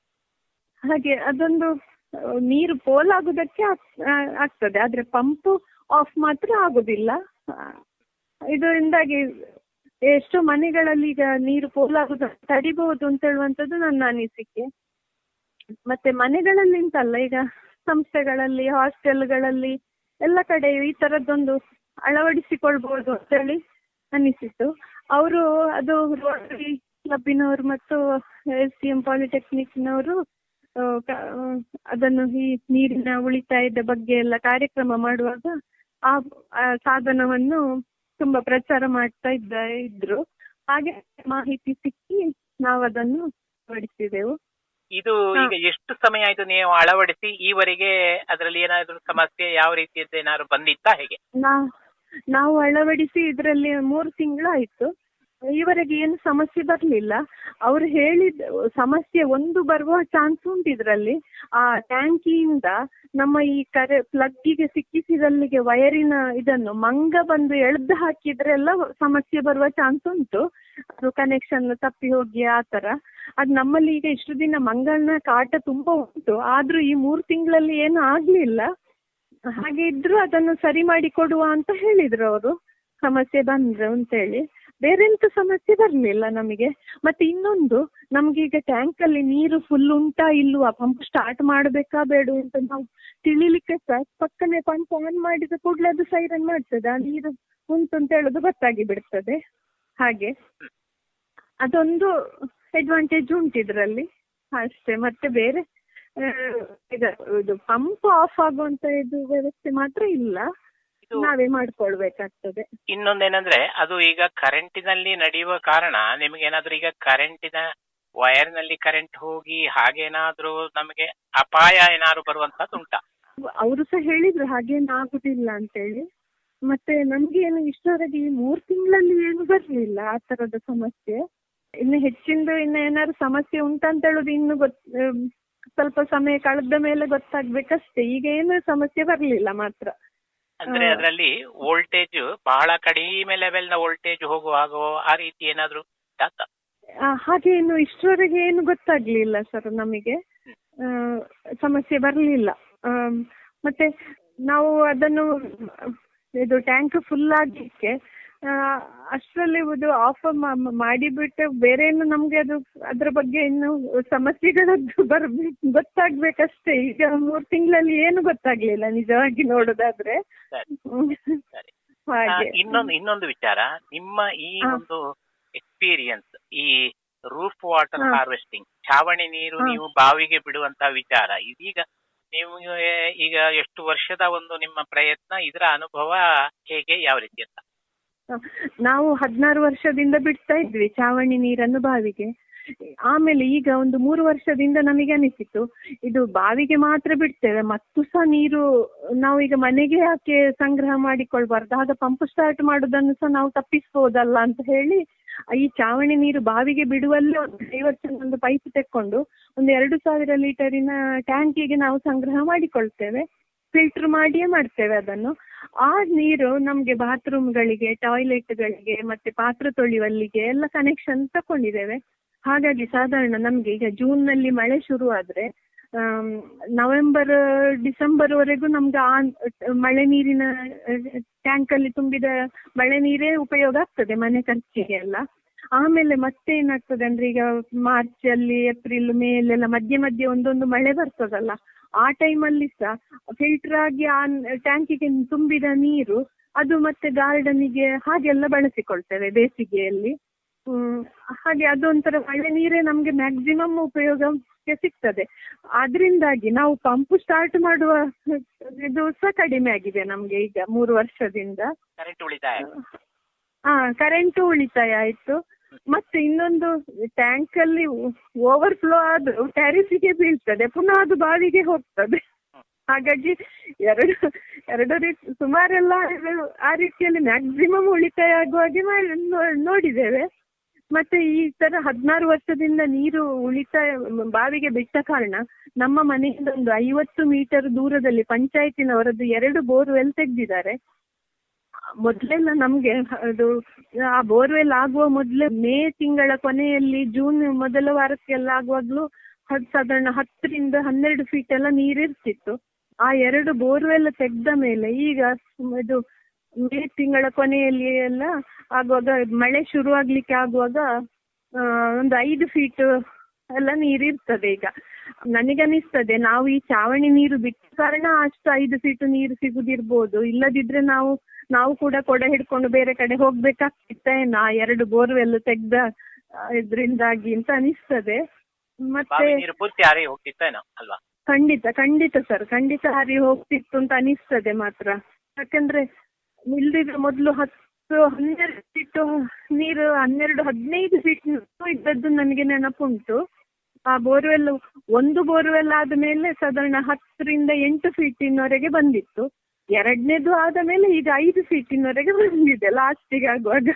ಹಾಗೆ ಅದೊಂದು ಆ, ನೀರು ಪೋಲ್ ಆಗುದಕ್ಕೆ ಆಗ್- ಆ, ಆಗ್ತದೆ ಆದ್ರೆ ಪಂಪ್ ಆಫ್ ಮಾತ್ರ ಆಗುದಿಲ್ಲ ಆ, ಇದರಿಂದಾಗಿ ಎಷ್ಟೋ ಮನೆಗಳಲ್ಲಿ ಈಗ ನೀರು ಪೋಲ್ ಆಗುದು ತಡಿಬಹುದು ಅಂತ ಹೇಳುವಂಥದ್ದು ನನ್ನ ಅನಿಸಿಕೆ ಮತ್ತೆ ಮನೆಗಳಲ್ಲಿ ಅಂತಲ್ಲ ಈಗ ಸಂಸ್ಥೆಗಳಲ್ಲಿ ಹಾಸ್ಟೆಲ್ಗಳಲ್ಲಿ ಎಲ್ಲ ಕಡೆಯೂ ಈ ತರದ್ದೊಂದು ಅಳವಡಿಸಿಕೊಳ್ಬಹುದು ಅಂತೇಳಿ ಅನಿಸಿತು ಅವರು ಅದು ರೋಟರಿ ಕ್ಲಬ್ಬಿನವರು ಮತ್ತು ಎಸ್ ಸಿ ಎಂ ಪಾಲಿಟೆಕ್ನಿಕ್ನವರು ಆ, ಕ- ಆ, ಅದನ್ನು ಈ ನೀರಿನ ಉಳಿತಾಯದ ಬಗ್ಗೆ ಎಲ್ಲ ಕಾರ್ಯಕ್ರಮ ಮಾಡುವಾಗ ಆ ಆ ಸಾಧನವನ್ನು ತುಂಬಾ ಪ್ರಚಾರ ಮಾಡ್ತಾ ಇದ್ದ ಇದ್ರು ಹಾಗೆ ಮಾಹಿತಿ ಸಿಕ್ಕಿ ನಾವು ಅದನ್ನು ಅಳವಡಿಸಿದೆವು ಇದು ಈಗ ಎಷ್ಟು ಸಮಯ ಆಯ್ತು ನೀವು ಅಳವಡಿಸಿ ಈವರೆಗೆ ಅದರಲ್ಲಿ ಏನಾದ್ರು ಸಮಸ್ಯೆ ಯಾವ ರೀತಿಯದ್ದು ಏನಾದ್ರು ಬಂದಿತ್ತಾ ಹೇಗೆ ನಾ- ನಾವು ಅಳವಡಿಸಿ ಇದರಲ್ಲಿ ಮೂರು ತಿಂಗಳಾಯ್ತು ಈವರೆಗೆ ಏನು ಸಮಸ್ಯೆ ಬರಲಿಲ್ಲ ಅವ್ರು ಹೇಳಿದ ಸಮಸ್ಯೆ ಒಂದು ಬರುವ ಚಾನ್ಸ್ ಉಂಟು ಇದರಲ್ಲಿ ಆ ಟ್ಯಾಂಕಿಯಿಂದ ನಮ್ಮ ಈ ಕರೆ ಪ್ಲಗ್ಗಿಗೆ ಸಿಕ್ಕಿಸಿದಲ್ಲಿಗೆ ವಯರಿನ ಇದನ್ನು ಮಂಗ ಬಂದು ಎಳ್ದು ಹಾಕಿದ್ರೆಲ್ಲ ಸಮಸ್ಯೆ ಬರುವ ಚಾನ್ಸ್ ಉಂಟು ಅದು ಕನೆಕ್ಷನ್ ತಪ್ಪಿ ಹೋಗಿ ಆ ತರ ಅದ್ ನಮ್ಮಲ್ಲಿ ಈಗ ಇಷ್ಟು ದಿನ ಮಂಗಳನ ಕಾಟ ತುಂಬಾ ಉಂಟು ಆದ್ರೂ ಈ ಮೂರು ತಿಂಗಳಲ್ಲಿ ಏನು ಆಗ್ಲಿಲ್ಲ ಹಾಗೆ ಇದ್ರು ಅದನ್ನು ಸರಿ ಮಾಡಿ ಕೊಡುವ ಅಂತ ಹೇಳಿದ್ರು ಅವರು ಸಮಸ್ಯೆ ಬಂದ್ರು ಅಂತೇಳಿ ಬೇರೆ ಎಂತ ಸಮಸ್ಯೆ ಬರ್ಲಿಲ್ಲ ನಮಗೆ ಮತ್ತೆ ಇನ್ನೊಂದು ನಮ್ಗೆ ಈಗ ಟ್ಯಾಂಕ್ ಅಲ್ಲಿ ನೀರು ಫುಲ್ ಉಂಟಾ ಇಲ್ವಾ ಪಂಪ್ ಸ್ಟಾರ್ಟ್ ಮಾಡ್ಬೇಕಾ ಬೇಡ ಅಂತ ನಾವು ತಿಳಿಲಿಕ್ಕೆ ಸಹ ಪಕ್ಕನೆ ಪಂಪ್ ಆನ್ ಮಾಡಿದ ಕೂಡಲೇ ಅದು ಸೈರನ್ ಮಾಡ್ತದೆ ಆ ನೀರು ಉಂಟು ಅಂತ ಹೇಳೋದು ಗೊತ್ತಾಗಿ ಬಿಡ್ತದೆ ಹಾಗೆ ಅದೊಂದು ಅಡ್ವಾಂಟೇಜ್ ಉಂಟು ಇದರಲ್ಲಿ ಅಷ್ಟೇ ಮತ್ತೆ ಬೇರೆ ಆ, ಇದು ಇದು ಪಂಪ್ ಆಫ್ ಆಗುವಂತ ಇದು ವ್ಯವಸ್ಥೆ ಮಾತ್ರ ಇಲ್ಲ ಇದು ನಾವೇ ಮಾಡ್ಕೊಳ್ಬೇಕಾಗ್ತದೆ ಇನ್ನೊಂದೇನಂದ್ರೆ ಅದು ಈಗ ಕರೆಂಟಿನಲ್ಲಿ ನಡೆಯುವ ಕಾರಣ ನಿಮ್ಗೆ ಏನಾದ್ರೂ ಈಗ ಕರೆಂಟಿನ ವೈರ್ ನಲ್ಲಿ ಕರೆಂಟ್ ಹೋಗಿ ಹಾಗೇನಾದ್ರೂ ನಮಗೆ ಅಪಾಯ ಏನಾದ್ರು ಬರುವಂತದ್ದು ಉಂಟಾ ಅವರು ಸಹ ಹೇಳಿದ್ರು ಹಾಗೇನು ಆಗುದಿಲ್ಲ ಅಂತೇಳಿ ಮತ್ತೆ ನಮ್ಗೆ ಏನು ಇಷ್ಟವರೆಗೆ ಈ ಮೂರ್ ತಿಂಗಳಲ್ಲಿ ಏನು ಬರ್ಲಿಲ್ಲ ಆ ತರದ ಸಮಸ್ಯೆ ಇನ್ನು ಹೆಚ್ಚಿಂದು ಇನ್ನು ಏನಾದ್ರು ಸಮಸ್ಯೆ ಉಂಟಂತ ಹೇಳುದು ಇನ್ನು ಗೊತ್ ಆಮ್, ಸ್ವಲ್ಪ ಸಮಯ ಕಳೆದ ಮೇಲೆ ಗೊತ್ತಾಗ್ಬೇಕಷ್ಟೇ ಈಗ ಏನು ಸಮಸ್ಯೆ ಬರ್ಲಿಲ್ಲ ಮಾತ್ರ ಅಂದ್ರೆ ಆ. ಅದರಲ್ಲಿ ವೋಲ್ಟೇಜ್ ಬಹಳ ಕಡಿಮೆ ಲೆವೆಲ್ ನ ವೋಲ್ಟೇಜ್ ಹೋಗುವಾಗ ಆ ರೀತಿ ಏನಾದ್ರು ಉಂಟಾ ಅಂತ? ಆ, ಹಾಗೆ ಇನ್ನು ಇಷ್ಟರವರೆಗೆ ಏನು ಗೊತ್ತಾಗ್ಲಿಲ್ಲ ಸರ್ ನಮಗೆ ಆ, ಸಮಸ್ಯೆ ಬರಲಿಲ್ಲ ಮತ್ತೆ ನಾವು ಅದನ್ನು ಇದು ಟ್ಯಾಂಕ್ ಫುಲ್ ಆಗ್ಲಿಕ್ಕೆ ಆ, ಅಷ್ಟರಲ್ಲಿ ಇದು ಆಫ್ ಮಾಡಿಬಿಟ್ಟು ಬೇರೆ ಏನು ನಮ್ಗೆ ಅದು ಅದ್ರ ಬಗ್ಗೆ ಇನ್ನು ಸಮಸ್ಯೆಗಳದ್ದು ಬರ್ಬೇಕು ಗೊತ್ತಾಗ್ಬೇಕಷ್ಟೇ ಈಗ ಮೂರ್ ತಿಂಗಳಲ್ಲಿ ಏನು ಗೊತ್ತಾಗ್ಲಿಲ್ಲ ನಿಜವಾಗಿ ನೋಡೋದಾದ್ರೆ ಸರಿ ಹ್ಮ್. ಸರಿ ಆ, ಹಾಗೆ ಇನ್ನೊಂದು ಇನ್ನೊಂದು ವಿಚಾರ ನಿಮ್ಮ ಈ ಹಾ. ಒಂದು ಎಕ್ಸ್ಪೀರಿಯನ್ಸ್ ಈ ರೂಫ್ ವಾಟರ್ ಹಾ. ಹಾರ್ವೆಸ್ಟಿಂಗ್ ಛಾವಣಿ ನೀರು ಹಾ. ನೀವು ಬಾವಿಗೆ ಬಿಡುವಂತಹ ವಿಚಾರ ಇದೀಗ ನೀವು ಈಗ ಎಷ್ಟು ವರ್ಷದ ಒಂದು ನಿಮ್ಮ ಪ್ರಯತ್ನ ಇದರ ಅನುಭವ ಹೇಗೆ ಯಾವ ರೀತಿ ಅಂತ ನಾವು ಹದಿನಾರು ವರ್ಷದಿಂದ ಬಿಡ್ತಾ ಇದ್ವಿ ಚಾವಣಿ ನೀರನ್ನು ಬಾವಿಗೆ ಆಮೇಲೆ ಈಗ ಒಂದು ಮೂರು ವರ್ಷದಿಂದ ನಮಗೆ ಅನಿಸಿತು ಇದು ಬಾವಿಗೆ ಮಾತ್ರ ಬಿಡ್ತೇವೆ ಮತ್ತು ಸಹ ನೀರು ನಾವು ಈಗ ಮನೆಗೆ ಯಾಕೆ ಸಂಗ್ರಹ ಮಾಡಿಕೊಳ್ಬಾರ್ದು ಆಗ ಪಂಪ್ ಸ್ಟಾರ್ಟ್ ಮಾಡೋದನ್ನು ಸಹ ನಾವು ತಪ್ಪಿಸ್ಬೋದಲ್ಲ ಅಂತ ಹೇಳಿ ಈ ಚಾವಣಿ ನೀರು ಬಾವಿಗೆ ಬಿಡುವಲ್ಲೇ ಒಂದು ಐವತ್ತು ಒಂದು ಪೈಪ್ ತೆಕ್ಕೊಂಡು ಒಂದು ಎರಡು ಸಾವಿರ ಲೀಟರಿನ ಟ್ಯಾಂಕಿಗೆ ನಾವು ಸಂಗ್ರಹ ಮಾಡಿಕೊಳ್ತೇವೆ ಫಿಲ್ಟರ್ ಮಾಡಿಯೇ ಮಾಡ್ತೇವೆ ಅದನ್ನು ಆ ನೀರು ನಮ್ಗೆ ಬಾತ್ರೂಮ್ಗಳಿಗೆ ಟಾಯ್ಲೆಟ್ಗಳಿಗೆ ಮತ್ತೆ ಪಾತ್ರೆ ತೊಳೆಯುವಲ್ಲಿಗೆ ಎಲ್ಲ ಕನೆಕ್ಷನ್ ತಕೊಂಡಿದ್ದೇವೆ ಹಾಗಾಗಿ ಸಾಧಾರಣ ನಮ್ಗೆ ಈಗ ಜೂನ್ ನಲ್ಲಿ ಮಳೆ ಶುರು ಆದ್ರೆ ಆಮ್, ನವೆಂಬರ್ ಡಿಸೆಂಬರ್ ವರೆಗೂ ನಮ್ಗೆ ಆ ಮಳೆ ನೀರಿನ ಟ್ಯಾಂಕ್ ಅಲ್ಲಿ ತುಂಬಿದ ಮಳೆ ನೀರೇ ಉಪಯೋಗ ಆಗ್ತದೆ ಮನೆ ಖರ್ಚಿಗೆ ಎಲ್ಲ ಆಮೇಲೆ ಮತ್ತೆ ಏನಾಗ್ತದೆ ಅಂದ್ರೆ ಈಗ ಮಾರ್ಚ್ ಅಲ್ಲಿ ಏಪ್ರಿಲ್ ಮೇ ಅಲ್ಲೆಲ್ಲ ಮಧ್ಯೆ ಮಧ್ಯೆ ಒಂದೊಂದು ಮಳೆ ಬರ್ತದಲ್ಲ ಆ ಟೈಮಲ್ಲಿ ಸಹ ಫಿಲ್ಟರ್ ಆಗಿ ಆ ಟ್ಯಾಂಕಿಗೆ ತುಂಬಿದ ನೀರು ಅದು ಮತ್ತೆ ಗಾರ್ಡನಿಗೆ ಹಾಗೆಲ್ಲ ಬಳಸಿಕೊಳ್ತೇವೆ ಬೇಸಿಗೆಯಲ್ಲಿ ಹ್ಮ್ ಹಾಗೆ ಅದೊಂಥರ ಮಳೆ ನೀರೇ ನಮ್ಗೆ ಮ್ಯಾಕ್ಸಿಮಮ್ ಉಪಯೋಗಕ್ಕೆ ಸಿಗ್ತದೆ ಅದರಿಂದಾಗಿ ನಾವು ಪಂಪ್ ಸ್ಟಾರ್ಟ್ ಮಾಡುವ ಇದು ಸಹ ಕಡಿಮೆ ಆಗಿದೆ ನಮ್ಗೆ ಈಗ ಮೂರು ವರ್ಷದಿಂದ ಕರೆಂಟ್ ಉಳಿತಾಯ ಹಾ ಕರೆಂಟು ಉಳಿತಾಯ ಆಯ್ತು ಮತ್ತೆ ಇನ್ನೊಂದು ಟ್ಯಾಂಕ್ ಅಲ್ಲಿ ಓವರ್ಫ್ಲೋ ಆದ್ರೂ ಟ್ಯಾರಿಫಿಗೆ ಬೀಳ್ತದೆ ಪುನಃ ಅದು ಬಾವಿಗೆ ಹೋಗ್ತದೆ ಹಾಗಾಗಿ ಎರಡು ಎರಡು ರೀತಿ ಸುಮಾರೆಲ್ಲ ಇದು ಆ ರೀತಿಯಲ್ಲಿ ಮ್ಯಾಕ್ಸಿಮಮ್ ಉಳಿತಾಯ ಆಗುವ ಹಾಗೆ ಮಾಡಿ ನೋ- ನೋಡಿದ್ದೇವೆ ಮತ್ತೆ ಈ ತರ ಹದಿನಾರು ವರ್ಷದಿಂದ ನೀರು ಉಳಿತಾಯ ಬಾವಿಗೆ ಬಿಟ್ಟ ಕಾರಣ ನಮ್ಮ ಮನೆಯಿಂದ ಒಂದು ಐವತ್ತು ಮೀಟರ್ ದೂರದಲ್ಲಿ ಪಂಚಾಯತಿನವರದ್ದು ಎರಡು ಬೋರ್ವೆಲ್ ತೆಗ್ದಿದ್ದಾರೆ ಮೊದ್ಲೆಲ್ಲ ನಮ್ಗೆ ಅದು ಆ ಬೋರ್ವೆಲ್ ಆಗುವ ಮೊದ್ಲೇ ಮೇ ತಿಂಗಳ ಕೊನೆಯಲ್ಲಿ ಜೂನ್ ಮೊದಲ ವಾರಕ್ಕೆಲ್ಲ ಆಗುವಾಗ್ಲೂ ಹದ್ ಸಾಧಾರಣ ಹತ್ತರಿಂದ ಹನ್ನೆರಡು ಫೀಟ್ ಎಲ್ಲ ನೀರಿರ್ತಿತ್ತು ಆ ಎರಡು ಬೋರ್ವೆಲ್ ತೆಗ್ದ ಮೇಲೆ ಈಗ ಇದು ಮೇ ತಿಂಗಳ ಕೊನೆಯಲ್ಲಿ ಎಲ್ಲ ಆಗುವಾಗ ಮಳೆ ಶುರು ಆಗ್ಲಿಕ್ಕೆ ಆಗುವಾಗ ಆ, ಒಂದು ಐದು ಫೀಟ್ ಎಲ್ಲ ನೀರಿರ್ತದೆ ಈಗ ನನಗನಿಸ್ತದೆ ನಾವು ಈ ಚಾವಣಿ ನೀರು ಬಿಟ್ಟ ಕಾರಣ ಅಷ್ಟು ಐದು ಫೀಟ್ ನೀರು ಸಿಗುದಿರ್ಬೋದು ಇಲ್ಲದಿದ್ರೆ ನಾವು ನಾವು ಕೂಡ ಕೊಡ ಹಿಡ್ಕೊಂಡು ಬೇರೆ ಕಡೆ ಹೋಗ್ಬೇಕಾಗ್ತಿತ್ತ ಏನೋ ಆ ಎರಡು ಬೋರ್ವೆಲ್ ತೆಗ್ದ ಆ, ಇದ್ರಿಂದಾಗಿ ಅಂತ ಅನಿಸ್ತದೆ ಮತ್ತೆ ಬಾವಿ ನೀರು ಪೂರ್ತಿ ಹಾರಿ ಹೋಗ್ತಿತ್ತೇನೋ ಅಲ್ವಾ ಖಂಡಿತ ಖಂಡಿತ ಸರ್ ಖಂಡಿತ ಹಾರಿ ಹೋಗ್ತಿತ್ತು ಅಂತ ಅನಿಸ್ತದೆ ಮಾತ್ರ ಯಾಕಂದ್ರೆ ಇಲ್ದಿದ್ರೆ ಮೊದಲು ಹತ್ತು ಹನ್ನೆರಡು ಫೀಟ್ ನೀರು ಹನ್ನೆರಡು ಹದಿನೈದು ಫೀಟ್ ಇದ್ದದ್ದು ನನಗೆ ನೆನಪುಂಟು ಆ ಬೋರ್ವೆಲ್ ಒಂದು ಬೋರ್ವೆಲ್ ಆದ್ಮೇಲೆ ಸಾಧಾರಣ ಹತ್ತರಿಂದ ಎಂಟು ಫೀಟಿನವರೆಗೆ ಬಂದಿತ್ತು ಎರಡನೇದು ಆದ ಮೇಲೆ ಈಗ ಐದು ಫೀಟಿನವರೆಗೆ ಬಂದಿದೆ ಲಾಸ್ಟಿಗೆ ಆಗುವಾಗ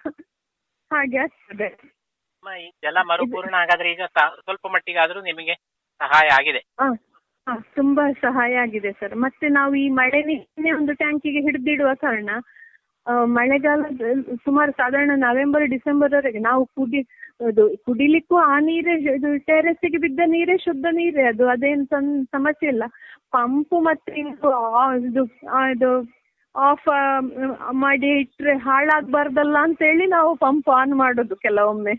ಹಾಗೆ ಆಗ್ತದೆ ನಿಮ್ಮ ಈ ಜಲ ಮರುಪೂರ್ಣ ಹಾಗಾದ್ರೆ ಈಗ ಸ- ಸ್ವಲ್ಪ ಮಟ್ಟಿಗೆ ಆದ್ರೂ ನಿಮಗೆ ಸಹಾಯ ಆಗಿದೆ ಆ, ಆ, ತುಂಬಾ ಸಹಾಯ ಆಗಿದೆ ಸರ್ ಮತ್ತೆ ನಾವು ಈ ಮಳೆ ನೀರನ್ನೇ ಒಂದು ಟ್ಯಾಂಕಿಗೆ ಹಿಡಿದಿಡುವ ಕಾರಣ ಆ, ಮಳೆಗಾಲದ ಸುಮಾರು ಸಾಧಾರಣ ನವೆಂಬರ್ ಡಿಸೆಂಬರ್ ವರೆಗೆ ನಾವು ಕುಡಿ ಅದು ಕುಡಿಲಿಕ್ಕೂ ಆ ನೀರೇ ಇದು ಟೆರೆಸ್ಸಿಗೆ ಬಿದ್ದ ನೀರೇ ಶುದ್ಧ ನೀರೇ ಅದು ಅದೇನು ಸಂ- ಸಮಸ್ಯೆ ಇಲ್ಲ ಪಂಪು ಮತ್ತೆ ಇದು ಆ- ಇದು ಆ, ಇದು ಆಫ್ ಮಾಡಿ ಇಟ್ರೆ ಹಾಳಾಗ್ಬಾರ್ದಲ್ಲ ಅಂತ ಹೇಳಿ ನಾವು ಪಂಪ್ ಆನ್ ಮಾಡೋದು ಕೆಲವೊಮ್ಮೆ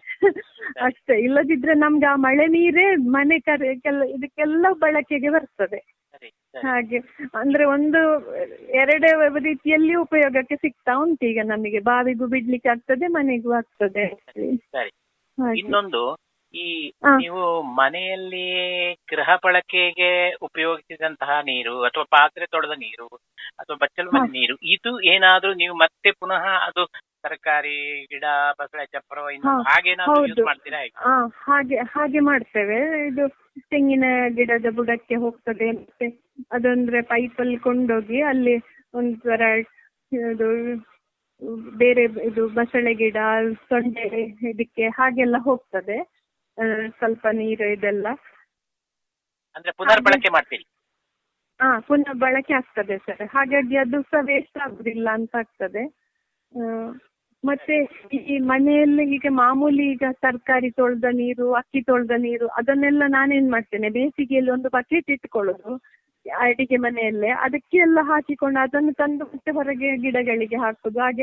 ಅಷ್ಟೇ ಇಲ್ಲದಿದ್ರೆ ನಮ್ಗೆ ಆ ಮಳೆ ನೀರೇ ಮನೆ ಕರೆ ಕೆಲ ಇದಕ್ಕೆಲ್ಲ ಬಳಕೆಗೆ ಬರ್ತದೆ ಸರಿ ಸರಿ ಹಾಗೆ ಅಂದ್ರೆ ಒಂದು ಎರಡೇ ರೀತಿಯಲ್ಲಿ ಉಪಯೋಗಕ್ಕೆ ಸಿಗ್ತಾ ಉಂಟು ಈಗ ನಮಗೆ ಬಾವಿಗೂ ಬಿಡ್ಲಿಕ್ಕೆ ಆಗ್ತದೆ ಮನೆಗೂ ಆಗ್ತದೆ ಸರಿ ಹಾಗೆ. ಇನ್ನೊಂದು ಈ ಹಾ. ನೀವು ಮನೆಯಲ್ಲಿ ಗೃಹ ಬಳಕೆಗೆ ಉಪಯೋಗಿಸಿದಂತಹ ನೀರು ಅಥವಾ ಪಾತ್ರೆ ತೊಳೆದ ನೀರು ಅಥವಾ ಬಚ್ಚಲು ಮನೆ ಹಾ. ನೀರು ಇದು ಏನಾದ್ರೂ ನೀವು ಮತ್ತೆ ಪುನಃ ಅದು ತರಕಾರಿ ಗಿಡ ಬಸಳೆ ಚಪ್ಪರ ಇನ್ನು ಹಾ, ಹಾಗೇನಾದ್ರೂ ಯೂಸ್ ಹೌದು. ಮಾಡ್ತೀರಾ ಹೇಗೆ? ಆ ಹಾಗೆ ಹಾಗೆ ಮಾಡ್ತೇವೆ ಇದು ತೆಂಗಿನ ಗಿಡದ ಬುಡಕ್ಕೆ ಹೋಗ್ತದೆ ಮತ್ತೆ ಅದಂದ್ರೆ ಪೈಪಲ್ಲಿ ಕೊಂಡೋಗಿ ಅಲ್ಲಿ ಒಂಥರ ಇದು ಬೇರೆ ಇದು ಬಸಳೆ ಗಿಡ ಸೊಂಡೆ ಇದಕ್ಕೆ ಹಾಗೆಲ್ಲ ಹೋಗ್ತದೆ ಆ, ಸ್ವಲ್ಪ ನೀರು ಇದೆಲ್ಲ ಅಂದ್ರೆ ಪುನರ್ ಬಳಕೆ ಮಾಡ್ತೀರಿ ಹಾ ಪುನಃ ಬಳಕೆ ಆಗ್ತದೆ ಸರ್ ಹಾಗಾಗಿ ಅದು ಸಹ ವೇಸ್ಟ್ ಆಗುದಿಲ್ಲ ಅಂತ ಆಗ್ತದೆ ಆ, ಮತ್ತೆ ಈ ಮನೆಯಲ್ಲಿ ಈಗ ಮಾಮೂಲಿ ಈಗ ತರಕಾರಿ ತೊಳೆದ ನೀರು ಅಕ್ಕಿ ತೊಳೆದ ನೀರು ಅದನ್ನೆಲ್ಲ ನಾನೇನ್ ಮಾಡ್ತೇನೆ ಬೇಸಿಗೆಯಲ್ಲಿ ಒಂದು ಬಕೆಟ್ ಇಟ್ಕೊಳ್ಳೋದು ಅಡಿಗೆ ಮನೆಯಲ್ಲೇ ಅದಕ್ಕೆ ಎಲ್ಲ ಹಾಕಿಕೊಂಡು ಅದನ್ನು ತಂದು ಮತ್ತೆ ಹೊರಗೆ ಗಿಡಗಳಿಗೆ ಹಾಕುದು ಹಾಗೆ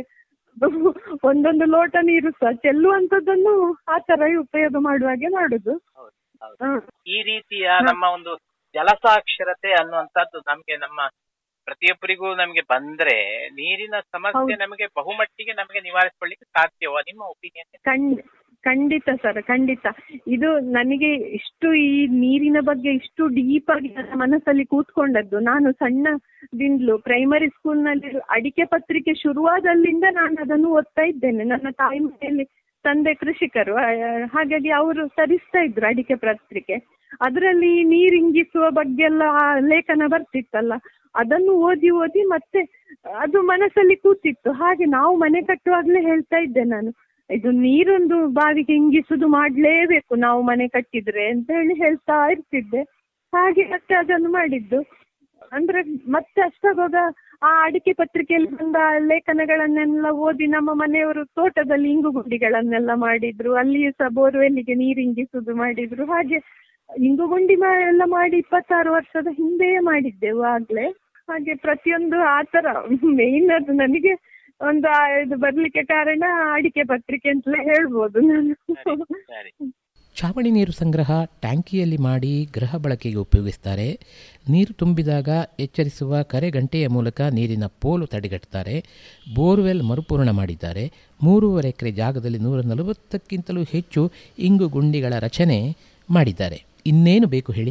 ಒಂದೊಂದು ಲೋಟ ನೀರು ಸಹ ಚೆಲ್ಲುವಂತದ್ದನ್ನು ಆ ತರ ಉಪಯೋಗ ಮಾಡುವ ಹಾಗೆ ಮಾಡುದು ಹ. ಈ ರೀತಿಯ ನಮ್ಮ ಒಂದು ಜಲಸಾಕ್ಷರತೆ ಅನ್ನುವಂಥದ್ದು ನಮ್ಗೆ ನಮ್ಮ ಪ್ರತಿಯೊಬ್ಬರಿಗೂ ನಮ್ಗೆ ಬಂದ್ರೆ ನೀರಿನ ಸಮಸ್ಯೆ ಹೌದು. ನಮಗೆ ಬಹುಮಟ್ಟಿಗೆ ನಮಗೆ ನಿವಾರಿಸಿಕೊಳ್ಳಿಕ್ಕೆ ಸಾಧ್ಯವ ನಿಮ್ಮ ಒಪಿನಿಯನ್ ಖಂಡ್ ಖಂಡಿತ ಸರ್ ಖಂಡಿತ ಇದು ನನಗೆ ಇಷ್ಟು ಈ ನೀರಿನ ಬಗ್ಗೆ ಇಷ್ಟು ಡೀಪ್ ಆಗಿ ನನ್ನ ಮನಸ್ಸಲ್ಲಿ ಕೂತ್ಕೊಂಡದ್ದು ನಾನು ಸಣ್ಣದಿಂದಲೂ ಪ್ರೈಮರಿ ಸ್ಕೂಲ್ನಲ್ಲಿ ಅಡಿಕೆ ಪತ್ರಿಕೆ ಶುರುವಾದಲ್ಲಿಂದ ನಾನು ಅದನ್ನು ಓದ್ತಾ ಇದ್ದೇನೆ ನನ್ನ ತಾಯಿ ಮನೆಯಲ್ಲಿ ತಂದೆ ಕೃಷಿಕರು ಆ, ಹಾಗಾಗಿ ಅವರು ತರಿಸ್ತಾ ಇದ್ರು ಅಡಿಕೆ ಪತ್ರಿಕೆ ಅದರಲ್ಲಿ ನೀರಿಂಗಿಸುವ ಬಗ್ಗೆ ಎಲ್ಲ ಆ ಲೇಖನ ಬರ್ತಿತ್ತಲ್ಲ ಅದನ್ನು ಓದಿ ಓದಿ ಮತ್ತೆ ಅದು ಮನಸ್ಸಲ್ಲಿ ಕೂತಿತ್ತು ಹಾಗೆ ನಾವು ಮನೆ ಕಟ್ಟುವಾಗ್ಲೇ ಹೇಳ್ತಾ ಇದ್ದೆ ನಾನು ಇದು ನೀರೊಂದು ಬಾವಿಗೆ ಇಂಗಿಸುದು ಮಾಡ್ಲೇಬೇಕು ನಾವು ಮನೆ ಕಟ್ಟಿದ್ರೆ ಅಂತ ಹೇಳಿ ಹೇಳ್ತಾ ಇರ್ತಿದ್ದೆ ಹಾಗೆ ಮತ್ತೆ ಅದನ್ನು ಮಾಡಿದ್ದು ಅಂದ್ರೆ ಮತ್ತೆ ಅಷ್ಟಾಗುವಾಗ ಆ ಅಡಿಕೆ ಪತ್ರಿಕೆಯಲ್ಲಿ ಬಂದ ಲೇಖನಗಳನ್ನೆಲ್ಲ ಓದಿ ನಮ್ಮ ಮನೆಯವರು ತೋಟದಲ್ಲಿ ಇಂಗು ಗುಂಡಿಗಳನ್ನೆಲ್ಲ ಮಾಡಿದ್ರು ಅಲ್ಲಿಯೂ ಸಹ ಬೋರ್ವೆಲ್ಲಿಗೆ ನೀರು ಇಂಗಿಸುದು ಮಾಡಿದ್ರು ಹಾಗೆ ಇಂಗು ಗುಂಡಿ ಮಾ- ಎಲ್ಲ ಮಾಡಿ ಇಪ್ಪತ್ತಾರು ವರ್ಷದ ಹಿಂದೆಯೇ ಮಾಡಿದ್ದೆವು ಆಗ್ಲೇ ಹಾಗೆ ಪ್ರತಿಯೊಂದು ಆ ತರ ಮೇನ್ ಅದು ನನಗೆ ಒಂದು ಆ ಇದು ಬರ್ಲಿಕ್ಕೆ ಕಾರಣ ಅಡಿಕೆ ಪತ್ರಿಕೆ ಅಂತಲೇ ಹೇಳ್ಬೋದು ನಾನು ಸರಿ ಚಾವಣಿ ನೀರು ಸಂಗ್ರಹ ಟ್ಯಾಂಕಿಯಲ್ಲಿ ಮಾಡಿ ಗೃಹ ಬಳಕೆಗೆ ಉಪಯೋಗಿಸ್ತಾರೆ ನೀರು ತುಂಬಿದಾಗ ಎಚ್ಚರಿಸುವ ಕರೆಗಂಟೆಯ ಮೂಲಕ ನೀರಿನ ಪೋಲು ತಡೆಗಟ್ಟುತ್ತಾರೆ ಬೋರ್ವೆಲ್ ಮರುಪೂರ್ಣ ಮಾಡಿದ್ದಾರೆ ಮೂರುವರೆ ಎಕರೆ ಜಾಗದಲ್ಲಿ ನೂರ ನಲವತ್ತಕ್ಕಿಂತಲೂ ಹೆಚ್ಚು ಇಂಗು ಗುಂಡಿಗಳ ರಚನೆ ಮಾಡಿದ್ದಾರೆ ಇನ್ನೇನು ಬೇಕು ಹೇಳಿ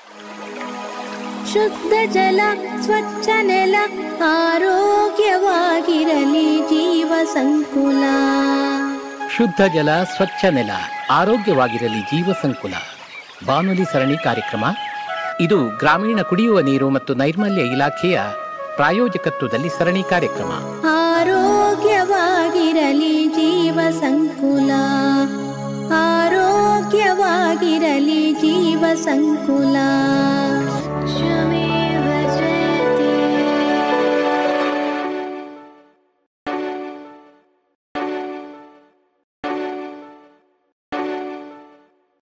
ಶುದ್ಧ ಜಲ ಸ್ವಚ್ಛ ನೆಲ ಆರೋಗ್ಯವಾಗಿರಲಿ ಜೀವ ಸಂಕುಲ ಶುದ್ಧ ಜಲ ಸ್ವಚ್ಛ ನೆಲ ಆರೋಗ್ಯವಾಗಿರಲಿ ಜೀವ ಸಂಕುಲ ಬಾನುಲಿ ಸರಣಿ ಕಾರ್ಯಕ್ರಮ ಇದು ಗ್ರಾಮೀಣ ಕುಡಿಯುವ ನೀರು ಮತ್ತು ನೈರ್ಮಲ್ಯ ಇಲಾಖೆಯ ಪ್ರಾಯೋಜಕತ್ವದಲ್ಲಿ ಸರಣಿ ಕಾರ್ಯಕ್ರಮ ಆರೋಗ್ಯವಾಗಿರಲಿ ಜೀವ ಸಂಕುಲ ಆರೋಗ್ಯವಾಗಿರಲಿ ಜೀವ ಸಂಕುಲ ಶ್ರಮೇ